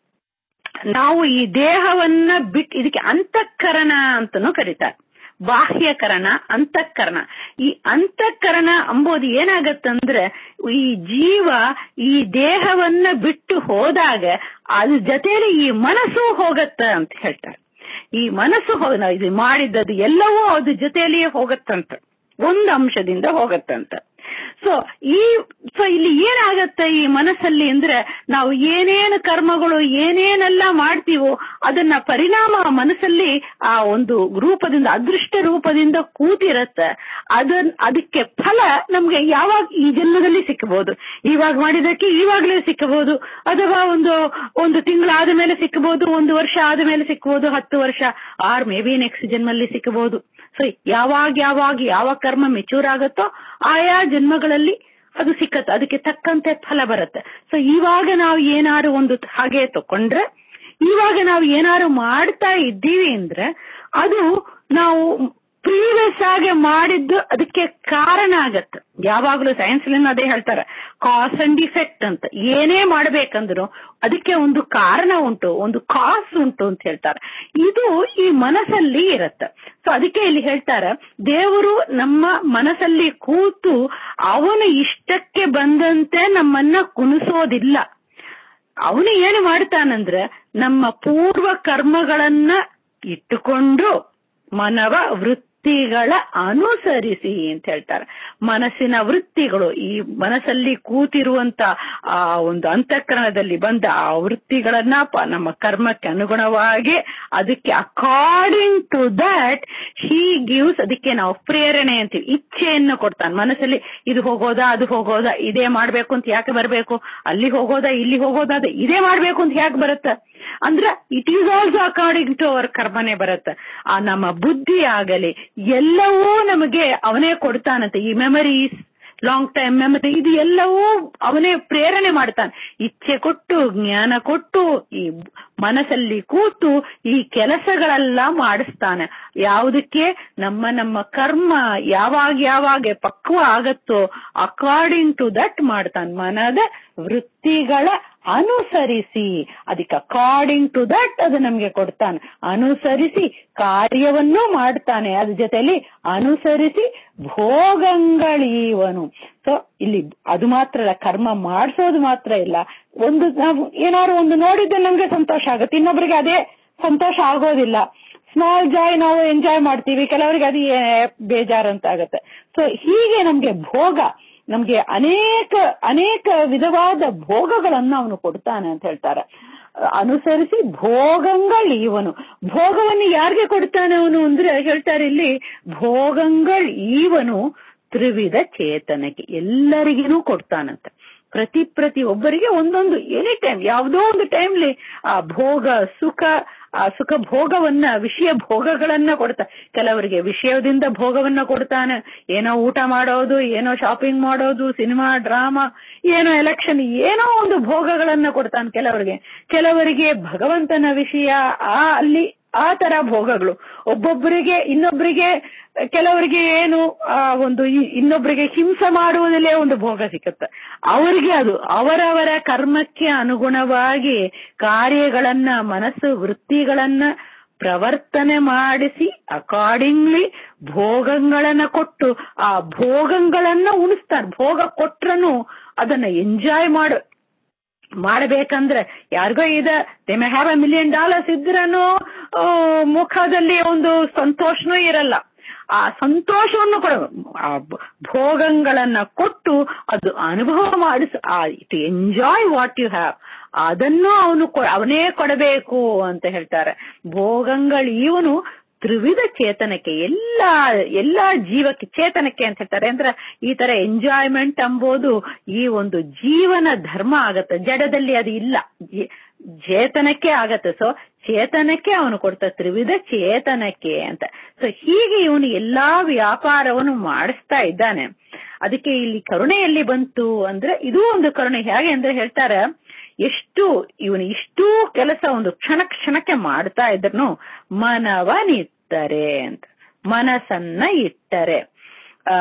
ನಾವು ಈ ದೇಹವನ್ನ ಬಿಟ್ಟು ಇದಕ್ಕೆ ಅಂತಃಕರಣ ಅಂತನೂ ಕರೀತಾರೆ ಬಾಹ್ಯಕರಣ ಅಂತಃಕರಣ ಈ ಅಂತಃಕರಣ ಅಂಬೋದು ಏನಾಗತ್ತಂದ್ರೆ ಈ ಜೀವ ಈ ದೇಹವನ್ನ ಬಿಟ್ಟು ಹೋದಾಗ ಅದ್ರ ಜೊತೆಯಲ್ಲಿ ಈ ಮನಸ್ಸು ಹೋಗತ್ತ ಅಂತ ಹೇಳ್ತಾರೆ ಈ ಮನಸ್ಸು ಇದು ಮಾಡಿದ್ದದು ಎಲ್ಲವೂ ಅದ್ರ ಜೊತೆಯಲ್ಲಿಯೇ ಹೋಗತ್ತಂತ ಒಂದು ಅಂಶದಿಂದ ಹೋಗತ್ತಂತ ಸೊ ಈ ಸೊ ಇಲ್ಲಿ ಏನಾಗತ್ತೆ ಈ ಮನಸ್ಸಲ್ಲಿ ಅಂದ್ರೆ ನಾವು ಏನೇನು ಕರ್ಮಗಳು ಏನೇನೆಲ್ಲ ಮಾಡ್ತೀವೋ ಅದನ್ನ ಪರಿಣಾಮ ಮನಸ್ಸಲ್ಲಿ ಆ ಒಂದು ರೂಪದಿಂದ ಅದೃಷ್ಟ ರೂಪದಿಂದ ಕೂತಿರತ್ತೆ ಅದನ್ ಅದಕ್ಕೆ ಫಲ ನಮ್ಗೆ ಯಾವಾಗ ಈ ಜನ್ಮದಲ್ಲಿ ಸಿಕ್ಕಬಹುದು ಇವಾಗ ಮಾಡಿದಕ್ಕೆ ಇವಾಗಲೇ ಸಿಕ್ಕಬಹುದು ಅಥವಾ ಒಂದು ಒಂದು ತಿಂಗಳಾದ ಮೇಲೆ ಸಿಕ್ಕಬಹುದು ಒಂದು ವರ್ಷ ಆದ ಮೇಲೆ ಸಿಕ್ಕಬಹುದು ಹತ್ತು ವರ್ಷ ಆರ್ ಮೇ ಬಿ ನೆಕ್ಸ್ಟ್ ಜನ್ಮಲ್ಲಿ ಸಿಕ್ಕಬಹುದು ಸೊ ಯಾವಾಗ ಯಾವಾಗ ಯಾವ ಕರ್ಮ ಮೆಚೂರ್ ಆಗುತ್ತೋ ಆಯಾ ಜನ್ಮಗಳಲ್ಲಿ ಅದು ಸಿಕ್ಕತ್ತೆ ಅದಕ್ಕೆ ತಕ್ಕಂತೆ ಫಲ ಬರುತ್ತೆ ಸೊ ಇವಾಗ ನಾವು ಏನಾರು ಒಂದು ಹಾಗೆ ತಕೊಂಡ್ರೆ ಇವಾಗ ನಾವು ಏನಾರು ಮಾಡ್ತಾ ಇದ್ದೀವಿ ಅಂದ್ರೆ ಅದು ನಾವು ಪ್ರೀವಿಯಸ್ ಆಗಿ ಮಾಡಿದ್ದು ಅದಕ್ಕೆ ಕಾರಣ ಆಗತ್ತೆ ಯಾವಾಗ್ಲೂ ಸೈನ್ಸ್ ಅದೇ ಹೇಳ್ತಾರೆ ಕಾಸ್ ಅಂಡ್ ಇಫೆಕ್ಟ್ ಅಂತ ಏನೇ ಮಾಡ್ಬೇಕಂದ್ರು ಅದಕ್ಕೆ ಒಂದು ಕಾರಣ ಉಂಟು ಒಂದು ಕಾಸ್ ಉಂಟು ಅಂತ ಹೇಳ್ತಾರೆ ಇದು ಈ ಮನಸ್ಸಲ್ಲಿ ಇರತ್ತೆ ಸೊ ಅದಕ್ಕೆ ಇಲ್ಲಿ ಹೇಳ್ತಾರೆ ದೇವರು ನಮ್ಮ ಮನಸ್ಸಲ್ಲಿ ಕೂತು ಅವನು ಇಷ್ಟಕ್ಕೆ ಬಂದಂತೆ ನಮ್ಮನ್ನ ಕುಣಿಸೋದಿಲ್ಲ ಅವನು ಏನು ಮಾಡ್ತಾನಂದ್ರೆ ನಮ್ಮ ಪೂರ್ವ ಕರ್ಮಗಳನ್ನ ಇಟ್ಟುಕೊಂಡು ಮನವ ವೃತ್ತಿಗಳ ಅನುಸರಿಸಿ ಅಂತ ಹೇಳ್ತಾರೆ ಮನಸ್ಸಿನ ವೃತ್ತಿಗಳು ಈ ಮನಸ್ಸಲ್ಲಿ ಕೂತಿರುವಂತ ಆ ಒಂದು ಅಂತಃಕರಣದಲ್ಲಿ ಬಂದ ಆ ವೃತ್ತಿಗಳನ್ನ ಪ- ನಮ್ಮ ಕರ್ಮಕ್ಕೆ ಅನುಗುಣವಾಗಿ ಅದಕ್ಕೆ according to that he gives ಅದಕ್ಕೆ ನಾವು ಪ್ರೇರಣೆ ಅಂತೀವಿ ಇಚ್ಛೆಯನ್ನು ಕೊಡ್ತಾನೆ ಮನಸ್ಸಲ್ಲಿ ಇದು ಹೋಗೋದಾ ಅದು ಹೋಗೋದಾ ಇದೇ ಮಾಡ್ಬೇಕು ಅಂತ ಯಾಕೆ ಬರ್ಬೇಕು ಅಲ್ಲಿ ಹೋಗೋದಾ ಇಲ್ಲಿ ಹೋಗೋದಾ ಅದು ಇದೇ ಮಾಡ್ಬೇಕು ಅಂತ ಯಾಕೆ ಬರುತ್ತೆ ಅಂದ್ರೆ it is also according to our ಕರ್ಮನೆ ಬರುತ್ತೆ ಆ ನಮ್ಮ ಬುದ್ಧಿ ಆಗಲಿ ಎಲ್ಲವೂ ನಮಗೆ ಅವನೇ ಕೊಡ್ತಾನಂತೆ ಈ ಮೆಮರೀಸ್ ಲಾಂಗ್ ಟೈಮ್ ಮೆಮರಿ ಇದು ಎಲ್ಲವೂ ಅವನೇ ಪ್ರೇರಣೆ ಮಾಡ್ತಾನೆ ಇಚ್ಛೆ ಕೊಟ್ಟು ಜ್ಞಾನ ಕೊಟ್ಟು ಈ ಮನಸ್ಸಲ್ಲಿ ಕೂತು ಈ ಕೆಲಸಗಳೆಲ್ಲ ಮಾಡಿಸ್ತಾನೆ ಯಾವುದಕ್ಕೆ ನಮ್ಮ ನಮ್ಮ ಕರ್ಮ ಯಾವಾಗ ಯಾವಾಗ ಪಕ್ವ ಆಗತ್ತೋ ಅಕಾರ್ಡಿಂಗ್ ಟು ದಟ್ ಮಾಡ್ತಾನೆ ಮನದ ವೃತ್ತಿಗಳ ಅನುಸರಿಸಿ ಅದಕ್ಕೆ ಅಕಾರ್ಡಿಂಗ್ ಟು ದಟ್ ಅದು ನಮ್ಗೆ ಕೊಡ್ತಾನೆ ಅನುಸರಿಸಿ ಕಾರ್ಯವನ್ನು ಮಾಡ್ತಾನೆ ಅದ್ರ ಜೊತೆಲಿ ಅನುಸರಿಸಿ ಭೋಗಗಳೀವನು ಸೊ ಇಲ್ಲಿ ಅದು ಮಾತ್ರ ಅಲ್ಲ ಕರ್ಮ ಮಾಡಿಸೋದು ಮಾತ್ರ ಇಲ್ಲ ಒಂದು ನಾವು ಏನಾದ್ರು ಒಂದು ನೋಡಿದ್ರೆ ನಮ್ಗೆ ಸಂತೋಷ ಆಗುತ್ತೆ ಇನ್ನೊಬ್ರಿಗೆ ಅದೇ ಸಂತೋಷ ಆಗೋದಿಲ್ಲ ಸ್ಮಾಲ್ ಜಾಯ್ ನಾವು ಎಂಜಾಯ್ ಮಾಡ್ತೀವಿ ಕೆಲವರಿಗೆ ಅದು ಏ- ಬೇಜಾರಂತ ಆಗುತ್ತೆ ಸೊ ಹೀಗೆ ನಮ್ಗೆ ಭೋಗ ನಮ್ಗೆ ಅನೇಕ ಅನೇಕ ವಿಧವಾದ ಭೋಗಗಳನ್ನ ಅವನು ಕೊಡ್ತಾನೆ ಅಂತ ಹೇಳ್ತಾರೆ ಅನುಸರಿಸಿ ಭೋಗங்கள் ಇವನು ಭೋಗವನ್ನು ಯಾರಿಗೆ ಕೊಡ್ತಾನೆ ಅವನು ಅಂದ್ರೆ ಹೇಳ್ತಾರೆ ಇಲ್ಲಿ ಭೋಗங்கள் ಇವನು ತ್ರಿವಿಧ ಚೇತನಕ್ಕೆ ಎಲ್ಲರಿಗೇನು ಕೊಡ್ತಾನಂತೆ ಪ್ರತಿ ಪ್ರತಿ ಒಬ್ಬರಿಗೆ ಒಂದೊಂದು ಎನಿ ಟೈಮ್ ಯಾವುದೋ ಒಂದು ಟೈಮ್ಲಿ ಆ ಭೋಗ ಸುಖ ಆ ಸುಖ ಭೋಗವನ್ನ ವಿಷಯ ಭೋಗಗಳನ್ನ ಕೊಡ್ತಾ ಕೆಲವರಿಗೆ ವಿಷಯದಿಂದ ಭೋಗವನ್ನ ಕೊಡ್ತಾನೆ ಏನೋ ಊಟ ಮಾಡೋದು ಏನೋ ಶಾಪಿಂಗ್ ಮಾಡೋದು ಸಿನಿಮಾ ಡ್ರಾಮಾ ಏನೋ ಎಲೆಕ್ಷನ್ ಏನೋ ಒಂದು ಭೋಗಗಳನ್ನ ಕೊಡ್ತಾನೆ ಕೆಲವರಿಗೆ ಕೆಲವರಿಗೆ ಭಗವಂತನ ವಿಷಯ ಆ ಅಲ್ಲಿ ಆ ತರ ಭೋಗಗಳು ಒಬ್ಬೊಬ್ಬರಿಗೆ ಇನ್ನೊಬ್ಬರಿಗೆ ಕೆಲವರಿಗೆ ಏನು ಆ ಒಂದು ಇ- ಇನ್ನೊಬ್ಬರಿಗೆ ಹಿಂಸೆ ಮಾಡುವುದಲ್ಲೇ ಒಂದು ಭೋಗ ಸಿಕ್ಕುತ್ತೆ ಅವರಿಗೆ ಅದು ಅವರವರ ಕರ್ಮಕ್ಕೆ ಅನುಗುಣವಾಗಿ ಕಾರ್ಯಗಳನ್ನ ಮನಸ್ಸು ವೃತ್ತಿಗಳನ್ನ ಪ್ರವರ್ತನೆ ಮಾಡಿಸಿ ಅಕಾರ್ಡಿಂಗ್ಲಿ ಭೋಗಗಳನ್ನ ಕೊಟ್ಟು ಆ ಭೋಗಗಳನ್ನ ಉಣಿಸ್ತಾರೆ ಭೋಗ ಕೊಟ್ರನು ಅದನ್ನ ಎಂಜಾಯ್ ಮಾಡು ಮಾಡಬೇಕಂದ್ರೆ ಯಾರಿಗೋ ಇದೆ they may have a million dollars ಇದ್ರನು ಆ, ಮುಖದಲ್ಲಿ ಒಂದು ಸಂತೋಷನೂ ಇರಲ್ಲ ಆ ಸಂತೋಷವನ್ನು ಕೊಡ ಆ ಭ- ಭೋಗಗಳನ್ನ ಕೊಟ್ಟು ಅದು ಅನುಭವ ಮಾಡಿಸ to enjoy what you have ಅದನ್ನು ಅವನು ಕೊ- ಅವನೇ ಕೊಡಬೇಕು ಅಂತ ಹೇಳ್ತಾರೆ ಭೋಗಗಳು ಇವನು ತ್ರಿವಿಧ ಚೇತನಕ್ಕೆ ಎಲ್ಲ ಎಲ್ಲಾ ಜೀವಕ್ಕೆ ಚೇತನಕ್ಕೆ ಅಂತ ಹೇಳ್ತಾರೆ ಅಂದ್ರೆ ಈ ತರ ಎಂಜಾಯ್ಮೆಂಟ್ ಎಂಬುದು ಈ ಒಂದು ಜೀವನ ಧರ್ಮ ಆಗತ್ತೆ ಜಡದಲ್ಲಿ ಅದು ಇಲ್ಲ ಜೀ- ಚೇತನಕ್ಕೆ ಆಗತ್ತೆ ಸೊ ಚೇತನಕ್ಕೆ ಅವನು ಕೊಡ್ತ ತ್ರಿವಿಧ ಚೇತನಕ್ಕೆ ಅಂತ ಸೊ ಹೀಗೆ ಇವನು ಎಲ್ಲಾ ವ್ಯಾಪಾರವನ್ನು ಮಾಡಿಸ್ತಾ ಇದ್ದಾನೆ ಅದಕ್ಕೆ ಇಲ್ಲಿ ಕರುಣೆಯಲ್ಲಿ ಬಂತು ಅಂದ್ರೆ ಇದೂ ಒಂದು ಕರುಣೆ ಹೇಗೆ ಅಂದ್ರೆ ಹೇಳ್ತಾರೆ ಎಷ್ಟು ಇವನು ಇಷ್ಟೂ ಕೆಲಸ ಒಂದು ಕ್ಷಣ ಕ್ಷಣಕ್ಕೆ ಮಾಡ್ತಾ ಇದ್ರನು ಮನವನಿತ್ತರೆ ಅಂತ ಮನಸ್ಸನ್ನ ಇಟ್ಟರೆ ಆ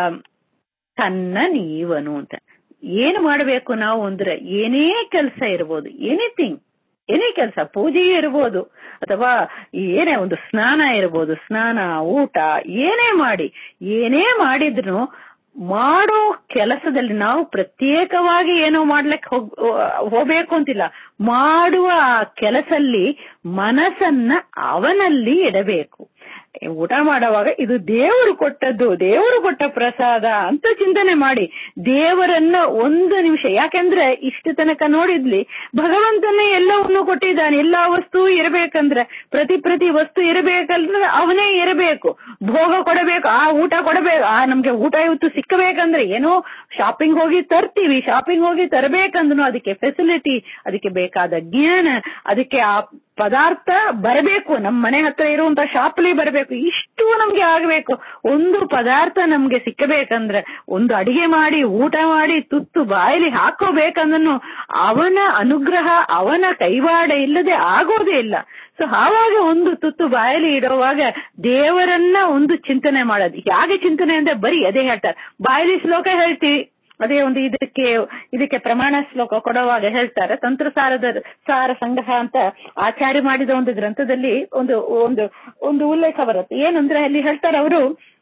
ತನ್ನ ನೀವನು ಅಂತ ಏನು ಮಾಡಬೇಕು ನಾವು ಅಂದ್ರೆ ಏನೇ ಕೆಲಸ ಇರ್ಬೋದು ಎನಿಥಿಂಗ್ ಏನೇ ಕೆಲಸ ಪೂಜೆಯೇ ಇರ್ಬೋದು ಅಥವಾ ಏನೇ ಒಂದು ಸ್ನಾನ ಇರ್ಬೋದು ಸ್ನಾನ ಊಟ ಏನೇ ಮಾಡಿ ಏನೇ ಮಾಡಿದ್ರು ಮಾಡೋ ಕೆಲಸದಲ್ಲಿ ನಾವು ಪ್ರತ್ಯೇಕವಾಗಿ ಏನೋ ಮಾಡ್ಲಿಕ್ಕೆ ಹೋಗ್ ಹೋಗ್ಬೇಕು ಅಂತಿಲ್ಲ ಮಾಡುವ ಆ ಕೆಲಸಲ್ಲಿ ಮನಸ್ಸನ್ನ ಅವನಲ್ಲಿ ಇಡಬೇಕು ಊಟ ಮಾಡುವಾಗ ಇದು ದೇವರು ಕೊಟ್ಟದ್ದು ದೇವರು ಕೊಟ್ಟ ಪ್ರಸಾದ ಅಂತ ಚಿಂತನೆ ಮಾಡಿ ದೇವರನ್ನ ಒಂದು ನಿಮಿಷ ಯಾಕೆಂದ್ರೆ ಇಷ್ಟು ತನಕ ನೋಡಿದ್ಲಿ ಭಗವಂತನೇ ಎಲ್ಲವನ್ನು ಕೊಟ್ಟಿದ್ದಾನೆ ಎಲ್ಲಾ ವಸ್ತು ಇರಬೇಕಂದ್ರೆ ಪ್ರತಿ ಪ್ರತಿ ವಸ್ತು ಇರಬೇಕಂದ್ರೆ ಅವನೇ ಇರಬೇಕು ಭೋಗ ಕೊಡಬೇಕು ಆ ಊಟ ಕೊಡಬೇಕು ಆ ನಮ್ಗೆ ಊಟ ಇವತ್ತು ಸಿಕ್ಕಬೇಕಂದ್ರೆ ಏನೋ ಶಾಪಿಂಗ್ ಹೋಗಿ ತರ್ತೀವಿ ಶಾಪಿಂಗ್ ಹೋಗಿ ತರಬೇಕಂದ್ರೂ ಅದಕ್ಕೆ ಫೆಸಿಲಿಟಿ ಅದಕ್ಕೆ ಬೇಕಾದ ಜ್ಞಾನ ಅದಕ್ಕೆ ಆ ಪದಾರ್ಥ ಬರಬೇಕು ನಮ್ಮ ಮನೆ ಹತ್ರ ಇರುವಂತ ಶಾಪ್ಲಿ ಬರಬೇಕು ಇಷ್ಟು ನಮ್ಗೆ ಆಗಬೇಕು ಒಂದು ಪದಾರ್ಥ ನಮ್ಗೆ ಸಿಕ್ಕಬೇಕಂದ್ರೆ ಒಂದು ಅಡಿಗೆ ಮಾಡಿ ಊಟ ಮಾಡಿ ತುತ್ತು ಬಾಯಲ್ಲಿ ಹಾಕೋಬೇಕಂದ್ರೂ ಅವನ ಅನುಗ್ರಹ ಅವನ ಕೈವಾಡ ಇಲ್ಲದೆ ಆಗೋದೇ ಇಲ್ಲ ಸೊ ಆವಾಗ ಒಂದು ತುತ್ತು ಬಾಯಲ್ಲಿ ಇಡುವಾಗ ದೇವರನ್ನ ಒಂದು ಚಿಂತನೆ ಮಾಡೋದು ಹೇಗೆ ಚಿಂತನೆ ಅಂದ್ರೆ ಬರೀ ಅದೇ ಹೇಳ್ತಾರೆ ಬಾಯಲ್ಲಿ ಶ್ಲೋಕ ಹೇಳ್ತೀವಿ ಅದೇ ಒಂದು ಇದಕ್ಕೆ ಇದಕ್ಕೆ ಪ್ರಮಾಣ ಶ್ಲೋಕ ಕೊಡುವಾಗ ಹೇಳ್ತಾರೆ ತಂತ್ರಸಾರದ ಸಾರ ಸಂಗ್ರಹ ಅಂತ ಆಚಾರ್ಯ ಮಾಡಿದ ಒಂದು ಗ್ರಂಥದಲ್ಲಿ ಒಂದು ಒಂದು ಒಂದು ಉಲ್ಲೇಖ ಬರುತ್ತೆ ಏನಂದ್ರೆ ಅಲ್ಲಿ ಹೇಳ್ತಾರೆ ಅವರು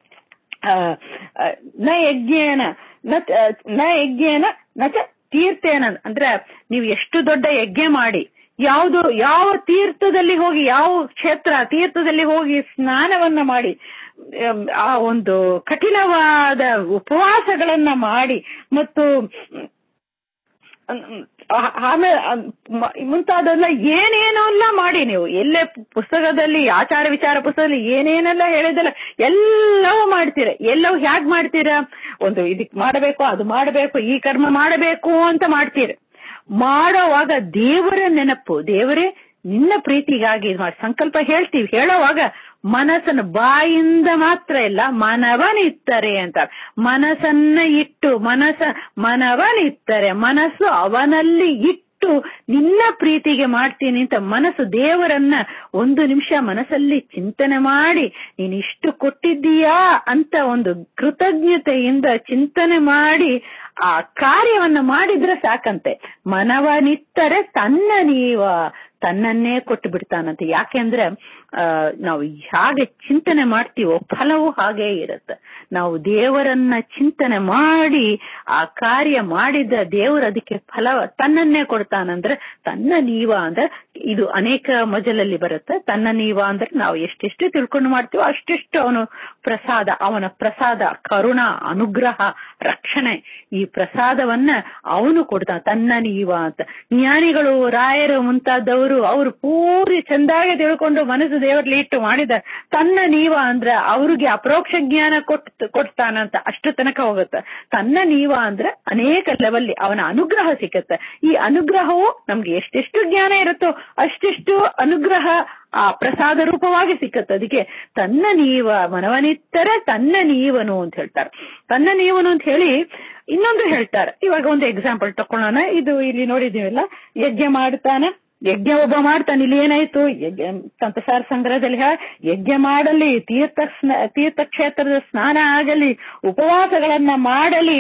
ನ ಯಜ್ಞೇನ ನ ನ ಯಜ್ಞೇನ ನ ಚ ತೀರ್ಥೇನ ಅಂದ್ರೆ ನೀವು ಎಷ್ಟು ದೊಡ್ಡ ಯಜ್ಞ ಮಾಡಿ ಯಾವುದು ಯಾವ ತೀರ್ಥದಲ್ಲಿ ಹೋಗಿ ಯಾವ ಕ್ಷೇತ್ರ ತೀರ್ಥದಲ್ಲಿ ಹೋಗಿ ಸ್ನಾನವನ್ನ ಮಾಡಿ ಆ ಒಂದು ಕಠಿಣವಾದ ಉಪವಾಸಗಳನ್ನ ಮಾಡಿ ಮತ್ತು ಆಮೇಲೆ ಮುಂತಾದೆಲ್ಲ ಏನೇನೋ ಎಲ್ಲ ಮಾಡಿ ನೀವು ಎಲ್ಲೇ ಪುಸ್ತಕದಲ್ಲಿ ಆಚಾರ ವಿಚಾರ ಪುಸ್ತಕದಲ್ಲಿ ಏನೇನೆಲ್ಲ ಹೇಳಿದಲ್ಲ ಎಲ್ಲವೂ ಮಾಡ್ತೀರ ಎಲ್ಲವೂ ಹ್ಯಾಗ್ ಮಾಡ್ತೀರಾ ಒಂದು ಇದಕ್ ಮಾಡಬೇಕು ಅದು ಮಾಡಬೇಕು ಈ ಕರ್ಮ ಮಾಡಬೇಕು ಅಂತ ಮಾಡ್ತೀರ ಮಾಡೋವಾಗ ದೇವರ ನೆನಪು ದೇವರೇ ನಿನ್ನ ಪ್ರೀತಿಗಾಗಿ ಇದು ಮಾಡಿ ಸಂಕಲ್ಪ ಹೇಳ್ತೀವಿ ಹೇಳೋವಾಗ ಮನಸ್ಸನ್ನು ಬಾಯಿಂದ ಮಾತ್ರ ಇಲ್ಲ ಮನವನಿತ್ತರೆ ಅಂತ ಮನಸ್ಸನ್ನ ಇಟ್ಟು ಮನಸ್ಸ ಮನವನಿತ್ತರೆ ಮನಸ್ಸು ಅವನಲ್ಲಿ ಇಟ್ಟು ನಿನ್ನ ಪ್ರೀತಿಗೆ ಮಾಡ್ತೀನಿ ಅಂತ ಮನಸ್ಸು ದೇವರನ್ನ ಒಂದು ನಿಮಿಷ ಮನಸ್ಸಲ್ಲಿ ಚಿಂತನೆ ಮಾಡಿ ನೀನ್ ಇಷ್ಟು ಕೊಟ್ಟಿದ್ದೀಯಾ ಅಂತ ಒಂದು ಕೃತಜ್ಞತೆಯಿಂದ ಚಿಂತನೆ ಮಾಡಿ ಆ ಕಾರ್ಯವನ್ನ ಮಾಡಿದ್ರೆ ಸಾಕಂತೆ ಮನವನಿತ್ತರೆ ತನ್ನ ನೀವ ತನ್ನನ್ನೇ ಕೊಟ್ಟು ಬಿಡ್ತಾನಂತೆ ಯಾಕೆಂದ್ರೆ ಆ ನಾವು ಹಾಗೆ ಚಿಂತನೆ ಮಾಡ್ತೀವೋ ಫಲವು ಹಾಗೇ ಇರುತ್ತೆ ನಾವು ದೇವರನ್ನ ಚಿಂತನೆ ಮಾಡಿ ಆ ಕಾರ್ಯ ಮಾಡಿದ ದೇವರು ಅದಕ್ಕೆ ಫಲ ತನ್ನನ್ನೇ ಕೊಡ್ತಾನಂದ್ರೆ ತನ್ನ ನೀವ ಅಂದ್ರೆ ಇದು ಅನೇಕ ಮಜಲಲ್ಲಿ ಬರುತ್ತೆ ತನ್ನ ನೀವ ಅಂದ್ರೆ ನಾವು ಎಷ್ಟೆಷ್ಟು ತಿಳ್ಕೊಂಡು ಮಾಡ್ತೀವೋ ಅಷ್ಟೆಷ್ಟು ಅವನು ಪ್ರಸಾದ ಅವನ ಪ್ರಸಾದ ಕರುಣ ಅನುಗ್ರಹ ರಕ್ಷಣೆ ಈ ಪ್ರಸಾದವನ್ನ ಅವನು ಕೊಡ್ತಾನ ತನ್ನ ನೀವ ಅಂತ ಜ್ಞಾನಿಗಳು ರಾಯರು ಮುಂತಾದವರು ಅವರು ಪೂರಿ ಚಂದಾಗಿ ತಿಳ್ಕೊಂಡು ಮನಸ್ಸು ದೇವರಲ್ಲಿ ಇಟ್ಟು ಮಾಡಿದ ತನ್ನ ನೀವ ಅಂದ್ರೆ ಅವ್ರಿಗೆ ಅಪರೋಕ್ಷ ಜ್ಞಾನ ಕೊಟ್ ಕೊಡ್ತಾನಂತ ಅಷ್ಟು ತನಕ ಹೋಗುತ್ತೆ ತನ್ನ ನೀವ ಅಂದ್ರೆ ಅನೇಕ ಲೆವೆಲ್ ಅವನ ಅನುಗ್ರಹ ಸಿಕ್ಕತ್ತೆ ಈ ಅನುಗ್ರಹವು ನಮ್ಗೆ ಎಷ್ಟೆಷ್ಟು ಜ್ಞಾನ ಇರುತ್ತೋ ಅಷ್ಟೆಷ್ಟು ಅನುಗ್ರಹ ಆ ಪ್ರಸಾದ ರೂಪವಾಗಿ ಸಿಕ್ಕತ್ತೆ ಅದಕ್ಕೆ ತನ್ನ ನೀವ ಮನವನಿತ್ತರೆ ತನ್ನ ನೀವನು ಅಂತ ಹೇಳ್ತಾರೆ ತನ್ನ ನೀವನು ಅಂತ ಹೇಳಿ ಇನ್ನೊಂದು ಹೇಳ್ತಾರೆ ಇವಾಗ ಒಂದು ಎಕ್ಸಾಂಪಲ್ ತಕೊಳ್ಳೋಣ ಇದು ಇಲ್ಲಿ ನೋಡಿದೀವಲ್ಲ ಯಜ್ಞ ಮಾಡ್ತಾನೆ ಯಜ್ಞ ಒಬ್ಬ ಮಾಡ್ತಾನೆ ಇಲ್ಲಿ ಏನಾಯ್ತು ಸಂತಸಾರ ಸಂಗ್ರಹದಲ್ಲಿ ಯಜ್ಞ ಮಾಡಲಿ ತೀರ್ಥ ತೀರ್ಥಕ್ಷೇತ್ರದ ಸ್ನಾನ ಆಗಲಿ ಉಪವಾಸಗಳನ್ನ ಮಾಡಲಿ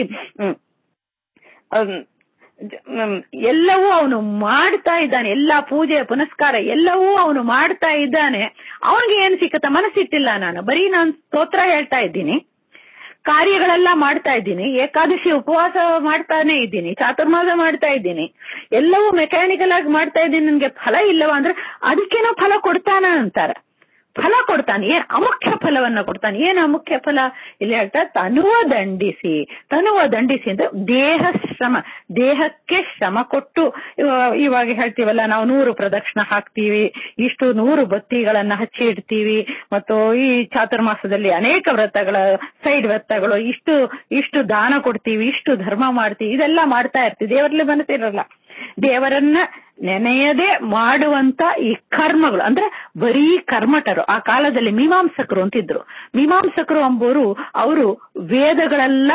ಎಲ್ಲವೂ ಅವನು ಮಾಡ್ತಾ ಇದ್ದಾನೆ ಎಲ್ಲಾ ಪೂಜೆ ಪುನಸ್ಕಾರ ಎಲ್ಲವೂ ಅವನು ಮಾಡ್ತಾ ಇದ್ದಾನೆ ಅವನಿಗೆ ಏನ್ ಸಿಕ್ಕತ್ತ ಮನಸ್ಸಿಟ್ಟಿಲ್ಲ ನಾನು ಬರೀ ನಾನು ಸ್ತೋತ್ರ ಹೇಳ್ತಾ ಇದ್ದೀನಿ ಕಾರ್ಯಗಳೆಲ್ಲ ಮಾಡ್ತಾ ಇದ್ದೀನಿ ಏಕಾದಶಿ ಉಪವಾಸ ಮಾಡ್ತಾನೆ ಇದ್ದೀನಿ ಚಾತುರ್ಮಾಸ ಮಾಡ್ತಾ ಇದ್ದೀನಿ ಎಲ್ಲವೂ ಮೆಕ್ಯಾನಿಕಲ್ ಆಗಿ ಮಾಡ್ತಾ ಇದ್ದೀನಿ ನನ್ಗೆ ಫಲ ಇಲ್ಲವ ಅಂದ್ರೆ ಅದಕ್ಕೇನೋ ಫಲ ಕೊಡ್ತಾನ ಅಂತಾರೆ ಫಲ ಕೊಡ್ತಾನೆ ಏನ್ ಅಮುಖ್ಯ ಫಲವನ್ನ ಕೊಡ್ತಾನೆ ಏನ್ ಅಮುಖ್ಯ ಫಲ ಇಲ್ಲಿ ಹೇಳ್ತಾ ತನುವ ದಂಡಿಸಿ ತನುವ ದಂಡಿಸಿ ಅಂದ್ರೆ ದೇಹ ಶ್ರಮ ದೇಹಕ್ಕೆ ಶ್ರಮ ಕೊಟ್ಟು ಇವಾಗ ಹೇಳ್ತೀವಲ್ಲ ನಾವು ನೂರು ಪ್ರದಕ್ಷಿಣ ಹಾಕ್ತೀವಿ ಇಷ್ಟು ನೂರು ಬತ್ತಿಗಳನ್ನ ಹಚ್ಚಿ ಇಡ್ತೀವಿ ಮತ್ತು ಈ ಚಾತುರ್ಮಾಸದಲ್ಲಿ ಅನೇಕ ವ್ರತಗಳ ಸೈಡ್ ವ್ರತಗಳು ಇಷ್ಟು ಇಷ್ಟು ದಾನ ಕೊಡ್ತೀವಿ ಇಷ್ಟು ಧರ್ಮ ಮಾಡ್ತೀವಿ ಇದೆಲ್ಲ ಮಾಡ್ತಾ ಇರ್ತೀವಿ ದೇವರಲ್ಲಿ ಮನಸ್ಸಿರಲ್ಲ ದೇವರನ್ನ ನೆನೆಯದೆ ಮಾಡುವಂತ ಈ ಕರ್ಮಗಳು ಅಂದ್ರೆ ಬರೀ ಕರ್ಮಟರು ಆ ಕಾಲದಲ್ಲಿ ಮೀಮಾಂಸಕರು ಅಂತಿದ್ರು ಮೀಮಾಂಸಕರು ಎಂಬುವರು ಅವರು ವೇದಗಳೆಲ್ಲ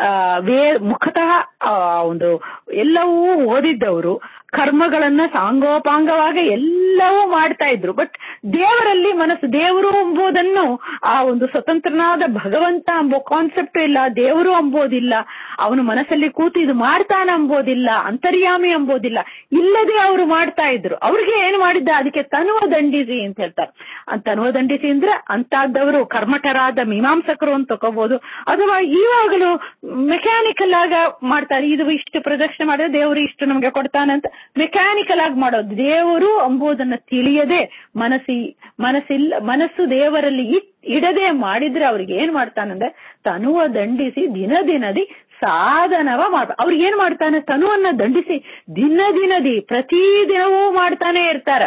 ವೇ ಮುಖತಃ ಒಂದು ಎಲ್ಲವೂ ಓದಿದ್ದವರು ಕರ್ಮಗಳನ್ನ ಸಾಂಗೋಪಾಂಗವಾಗಿ ಎಲ್ಲವೂ ಮಾಡ್ತಾ ಇದ್ರು ಬಟ್ ದೇವರಲ್ಲಿ ಮನಸ್ಸು ದೇವರು ಎಂಬುದನ್ನು ಆ ಒಂದು ಸ್ವತಂತ್ರನಾದ ಭಗವಂತ ಎಂಬೋ ಕಾನ್ಸೆಪ್ಟ್ ಇಲ್ಲ ದೇವರು ಎಂಬುದಿಲ್ಲ ಅವನು ಮನಸ್ಸಲ್ಲಿ ಕೂತು ಇದು ಮಾಡ್ತಾನ ಎಂಬುದಿಲ್ಲ ಅಂತರ್ಯಾಮಿ ಎಂಬುದಿಲ್ಲ ಇಲ್ಲದೆ ಅವರು ಮಾಡ್ತಾ ಇದ್ರು ಅವ್ರಿಗೆ ಏನ್ ಮಾಡಿದ್ದ ಅದಕ್ಕೆ ತನುವ ದಂಡಿಸಿ ಅಂತ ಹೇಳ್ತಾರೆ ತನುವ ದಂಡಿಸಿ ಅಂದ್ರೆ ಅಂತಾದವರು ಕರ್ಮಠರಾದ ಮೀಮಾಂಸಕರು ಅಂತ ತಗೋಬಹುದು ಅಥವಾ ಇವಾಗಲೂ ಮೆಕ್ಯಾನಿಕಲ್ ಆಗ ಮಾಡ್ತಾರೆ ಇದು ಇಷ್ಟು ಪ್ರದಕ್ಷಿಣೆ ಮಾಡಿದ್ರೆ ದೇವರು ಇಷ್ಟು ನಮಗೆ ಕೊಡ್ತಾನಂತ ಮೆಕ್ಯಾನಿಕಲ್ ಆಗಿ ಮಾಡೋದು ದೇವರು ಎಂಬುದನ್ನ ತಿಳಿಯದೆ ಮನಸ್ಸಿ ಮನಸ್ಸಿಲ್ಲ ಮನಸ್ಸು ದೇವರಲ್ಲಿ ಇಡದೆ ಮಾಡಿದ್ರೆ ಅವ್ರಿಗೆ ಏನ್ ಮಾಡ್ತಾನಂದ್ರೆ ತನುವ ದಂಡಿಸಿ ದಿನ ದಿನದಿ ಸಾಧನವ ಮಾಡ ಅವ್ರಿಗೆ ಏನ್ ಮಾಡ್ತಾನೆ ತನುವನ್ನ ದಂಡಿಸಿ ದಿನ ದಿನದಿ ಪ್ರತಿ ದಿನವೂ ಮಾಡ್ತಾನೆ ಇರ್ತಾರ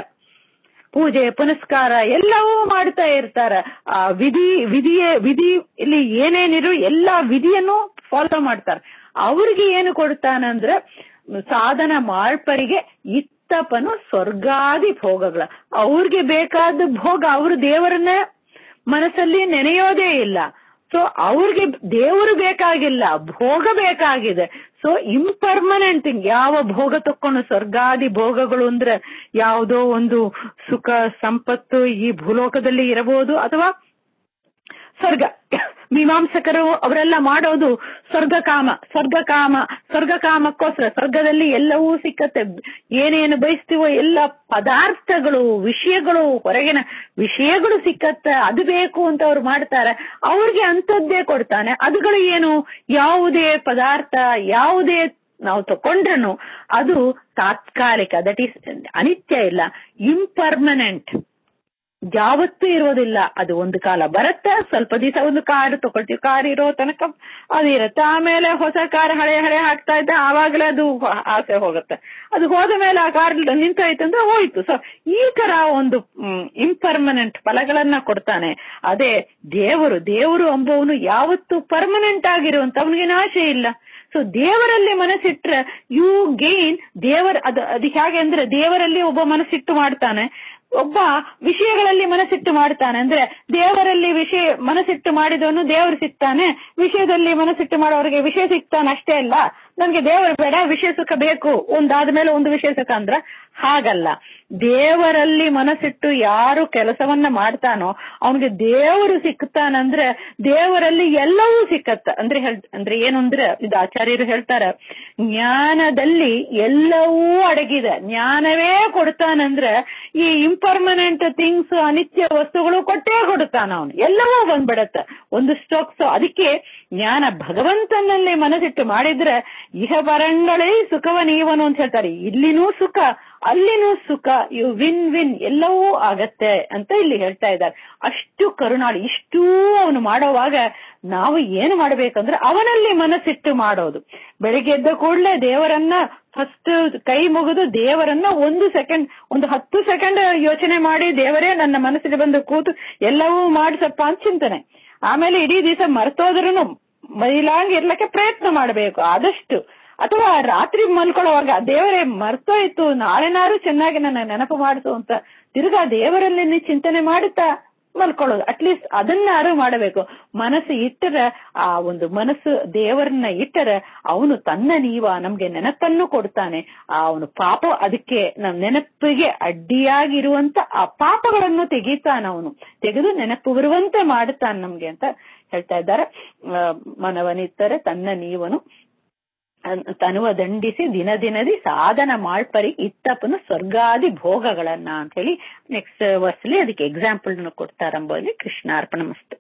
ಪೂಜೆ ಪುನಸ್ಕಾರ ಎಲ್ಲವೂ ಮಾಡ್ತಾ ಇರ್ತಾರ ಆ ವಿಧಿ ವಿಧಿಯ ವಿಧಿ ಇಲ್ಲಿ ಏನೇನಿರು ಎಲ್ಲಾ ವಿಧಿಯನ್ನು ಫಾಲೋ ಮಾಡ್ತಾರ ಅವ್ರಿಗೆ ಏನು ಕೊಡ್ತಾನಂದ್ರ ಸಾಧನ ಮಾಳ್ಪರಿಗೆ ಇತ್ತಪನು ಸ್ವರ್ಗಾದಿ ಭೋಗಗಳ ಅವ್ರಿಗೆ ಬೇಕಾದ ಭೋಗ ಅವರು ದೇವರನ್ನ ಮನಸ್ಸಲ್ಲಿ ನೆನೆಯೋದೇ ಇಲ್ಲ ಸೊ ಅವ್ರಿಗೆ ದೇವರು ಬೇಕಾಗಿಲ್ಲ ಭೋಗ ಬೇಕಾಗಿದೆ ಸೊ ಇಂಪರ್ಮನೆಂಟ್ ಯಾವ ಭೋಗ ತಕ್ಕೊಂಡು ಸ್ವರ್ಗಾದಿ ಭೋಗಗಳು ಅಂದ್ರೆ ಯಾವುದೋ ಒಂದು ಸುಖ ಸಂಪತ್ತು ಈ ಭೂಲೋಕದಲ್ಲಿ ಇರಬಹುದು ಅಥವಾ ಸ್ವರ್ಗ ಮೀಮಾಂಸಕರು ಅವರೆಲ್ಲ ಮಾಡೋದು ಸ್ವರ್ಗಕಾಮ ಸ್ವರ್ಗಕಾಮ ಸ್ವರ್ಗಕಾಮಕ್ಕೋಸ್ಕರ ಸ್ವರ್ಗದಲ್ಲಿ ಎಲ್ಲವೂ ಸಿಕ್ಕತ್ತೆ ಏನೇನು ಬಯಸ್ತೀವೋ ಎಲ್ಲ ಪದಾರ್ಥಗಳು ವಿಷಯಗಳು ಹೊರಗಿನ ವಿಷಯಗಳು ಸಿಕ್ಕತ್ತೆ ಅದು ಬೇಕು ಅಂತ ಅವ್ರು ಮಾಡ್ತಾರೆ ಅವ್ರಿಗೆ ಅಂಥದ್ದೇ ಕೊಡ್ತಾನೆ ಅದುಗಳು ಏನು ಯಾವುದೇ ಪದಾರ್ಥ ಯಾವುದೇ ನಾವು ತಕೊಂಡ್ರು ಅದು ತಾತ್ಕಾಲಿಕ ದಟ್ ಈಸ್ ಅನಿತ್ಯ ಇಲ್ಲ ಇಂಪರ್ಮನೆಂಟ್ ಯಾವತ್ತೂ ಇರೋದಿಲ್ಲ ಅದು ಒಂದು ಕಾಲ ಬರುತ್ತೆ ಸ್ವಲ್ಪ ದಿವಸ ಒಂದು ಕಾರ್ ತಗೊಳ್ತೀವಿ ಕಾರ್ ಇರೋ ತನಕ ಅದು ಇರುತ್ತೆ ಆಮೇಲೆ ಹೊಸ ಕಾರ್ ಹಳೆ ಹಳೆ ಹಾಕ್ತಾ ಇದ್ದ ಆವಾಗಲೇ ಅದು ಆಸೆ ಹೋಗುತ್ತೆ ಅದು ಹೋದ ಮೇಲೆ ಆ ಕಾರ್ ನಿಂತೋಯ್ತು ಅಂದ್ರೆ ಹೋಯ್ತು ಸೊ ಈ ತರ ಒಂದು ಇಂಪರ್ಮನೆಂಟ್ ಫಲಗಳನ್ನ ಕೊಡ್ತಾನೆ ಅದೇ ದೇವರು ದೇವರು ಅಂಬವನು ಯಾವತ್ತು ಪರ್ಮನೆಂಟ್ ಆಗಿರುವಂತ ಅವನಿಗೆ ನಾಶ ಇಲ್ಲ ಸೊ ದೇವರಲ್ಲಿ ಮನಸ್ಸಿಟ್ರೆ ಯು ಗೇನ್ ದೇವರ ಅದು ಅದು ಹೇಗೆ ಅಂದ್ರೆ ದೇವರಲ್ಲಿ ಒಬ್ಬ ಮನಸ್ಸಿಟ್ಟು ಮಾಡ್ತಾನೆ ಒಬ್ಬ ವಿಷಯಗಳಲ್ಲಿ ಮನಸ್ಸಿಟ್ಟು ಮಾಡ್ತಾನೆ ಅಂದ್ರೆ ದೇವರಲ್ಲಿ ವಿಷಯ ಮನಸ್ಸಿಟ್ಟು ಮಾಡಿದವನು ದೇವರು ಸಿಗ್ತಾನೆ ವಿಷಯದಲ್ಲಿ ಮನಸ್ಸಿಟ್ಟು ಮಾಡೋರಿಗೆ ವಿಷಯ ಸಿಗ್ತಾನೆ ಅಷ್ಟೇ ಅಲ್ಲ ನನ್ಗೆ ದೇವರು ಬೇಡ ವಿಷಯ ಸುಖ ಬೇಕು ಒಂದಾದ್ಮೇಲೆ ಒಂದು ವಿಷಯ ಸುಖ ಅಂದ್ರ ಹಾಗಲ್ಲ ದೇವರಲ್ಲಿ ಮನಸ್ಸಿಟ್ಟು ಯಾರು ಕೆಲಸವನ್ನ ಮಾಡ್ತಾನೋ ಅವನಿಗೆ ದೇವರು ಸಿಕ್ತಾನಂದ್ರೆ ದೇವರಲ್ಲಿ ಎಲ್ಲವೂ ಸಿಕ್ಕತ್ತ ಅಂದ್ರೆ ಹೇಳ್ ಅಂದ್ರೆ ಏನು ಅಂದ್ರೆ ಇದು ಆಚಾರ್ಯರು ಹೇಳ್ತಾರೆ ಜ್ಞಾನದಲ್ಲಿ ಎಲ್ಲವೂ ಅಡಗಿದೆ ಜ್ಞಾನವೇ ಕೊಡ್ತಾನಂದ್ರೆ ಈ ಇಂಪರ್ಮನೆಂಟ್ ಥಿಂಗ್ಸ್ ಅನಿತ್ಯ ವಸ್ತುಗಳು ಕೊಟ್ಟೇ ಕೊಡ್ತಾನ ಅವನು ಎಲ್ಲವೂ ಬಂದ್ಬಿಡತ್ತೆ ಒಂದು ಸ್ಟೋಕ್ಸ್ ಅದಕ್ಕೆ ಜ್ಞಾನ ಭಗವಂತನಲ್ಲಿ ಮನಸ್ಸಿಟ್ಟು ಮಾಡಿದ್ರೆ ಇಹ ಬರಂಗಳೇ ಸುಖವ ನೀವನು ಅಂತ ಹೇಳ್ತಾರೆ ಇಲ್ಲಿನೂ ಸುಖ ಅಲ್ಲಿನೂ ಸುಖ ಯು ವಿನ್ ವಿನ್ ಎಲ್ಲವೂ ಆಗತ್ತೆ ಅಂತ ಇಲ್ಲಿ ಹೇಳ್ತಾ ಇದ್ದಾರೆ ಅಷ್ಟು ಕರುಣಾಳಿ ಇಷ್ಟೂ ಅವನು ಮಾಡೋವಾಗ ನಾವು ಏನು ಮಾಡಬೇಕಂದ್ರೆ ಅವನಲ್ಲಿ ಮನಸ್ಸಿಟ್ಟು ಮಾಡೋದು ಬೆಳಿಗ್ಗೆ ಎದ್ದ ಕೂಡಲೇ ದೇವರನ್ನ ಫಸ್ಟ್ ಕೈ ಮುಗಿದು ದೇವರನ್ನ ಒಂದು ಸೆಕೆಂಡ್ ಒಂದು ಹತ್ತು ಸೆಕೆಂಡ್ ಯೋಚನೆ ಮಾಡಿ ದೇವರೇ ನನ್ನ ಮನಸ್ಸಿಗೆ ಬಂದು ಕೂತು ಎಲ್ಲವೂ ಮಾಡಿಸಪ್ಪ ಅಂತ ಚಿಂತನೆ ಆಮೇಲೆ ಇಡೀ ದಿವಸ ಮರ್ತೋದ್ರೂ ಮೈಲಾಂಗ್ ಇರ್ಲಿಕ್ಕೆ ಪ್ರಯತ್ನ ಮಾಡಬೇಕು ಆದಷ್ಟು ಅಥವಾ ರಾತ್ರಿ ಮಲ್ಕೊಳ್ಳುವಾಗ ದೇವರೇ ಮರ್ತೋಯ್ತು ನಾಳೆನಾರು ಚೆನ್ನಾಗಿ ನನ್ನ ನೆನಪು ಮಾಡಿಸು ಅಂತ ತಿರ್ಗಾ ದೇವರಲ್ಲಿ ಚಿಂತನೆ ಮಾಡುತ್ತಾ ಮಲ್ಕೊಳ್ಳೋದು ಅಟ್ಲೀಸ್ಟ್ ಅದನ್ನಾರು ಮಾಡಬೇಕು ಮನಸ್ಸು ಇಟ್ಟರೆ ಆ ಒಂದು ಮನಸ್ಸು ದೇವರನ್ನ ಇಟ್ಟರೆ ಅವನು ತನ್ನ ನೀವ ನಮ್ಗೆ ನೆನಪನ್ನು ಕೊಡ್ತಾನೆ ಆ ಅವನು ಪಾಪ ಅದಕ್ಕೆ ನಮ್ ನೆನಪಿಗೆ ಅಡ್ಡಿಯಾಗಿರುವಂತ ಆ ಪಾಪಗಳನ್ನು ತೆಗಿತಾನ ಅವನು ತೆಗೆದು ನೆನಪು ಬರುವಂತೆ ಮಾಡುತ್ತಾನೆ ನಮ್ಗೆ ಅಂತ ಹೇಳ್ತಾ ಇದ್ದಾರೆ ಮನವನಿತ್ತರೆ ತನ್ನ ನೀವನು ತನುವ ದಂಡಿಸಿ ದಿನ ದಿನದಿ ಸಾಧನ ಮಾಡ್ಪರಿ ಇತ್ತಪ್ಪನು ಸ್ವರ್ಗಾದಿ ಭೋಗಗಳನ್ನ ಅಂತ ಹೇಳಿ ನೆಕ್ಸ್ಟ್ ವರ್ಸ್ಲಿ ಅದಕ್ಕೆ ಎಕ್ಸಾಂಪಲ್ ಕೊಡ್ತಾರಂಬಲ್ಲಿ ಕೃಷ್ಣಾರ್ಪಣ ಮಸ್ತು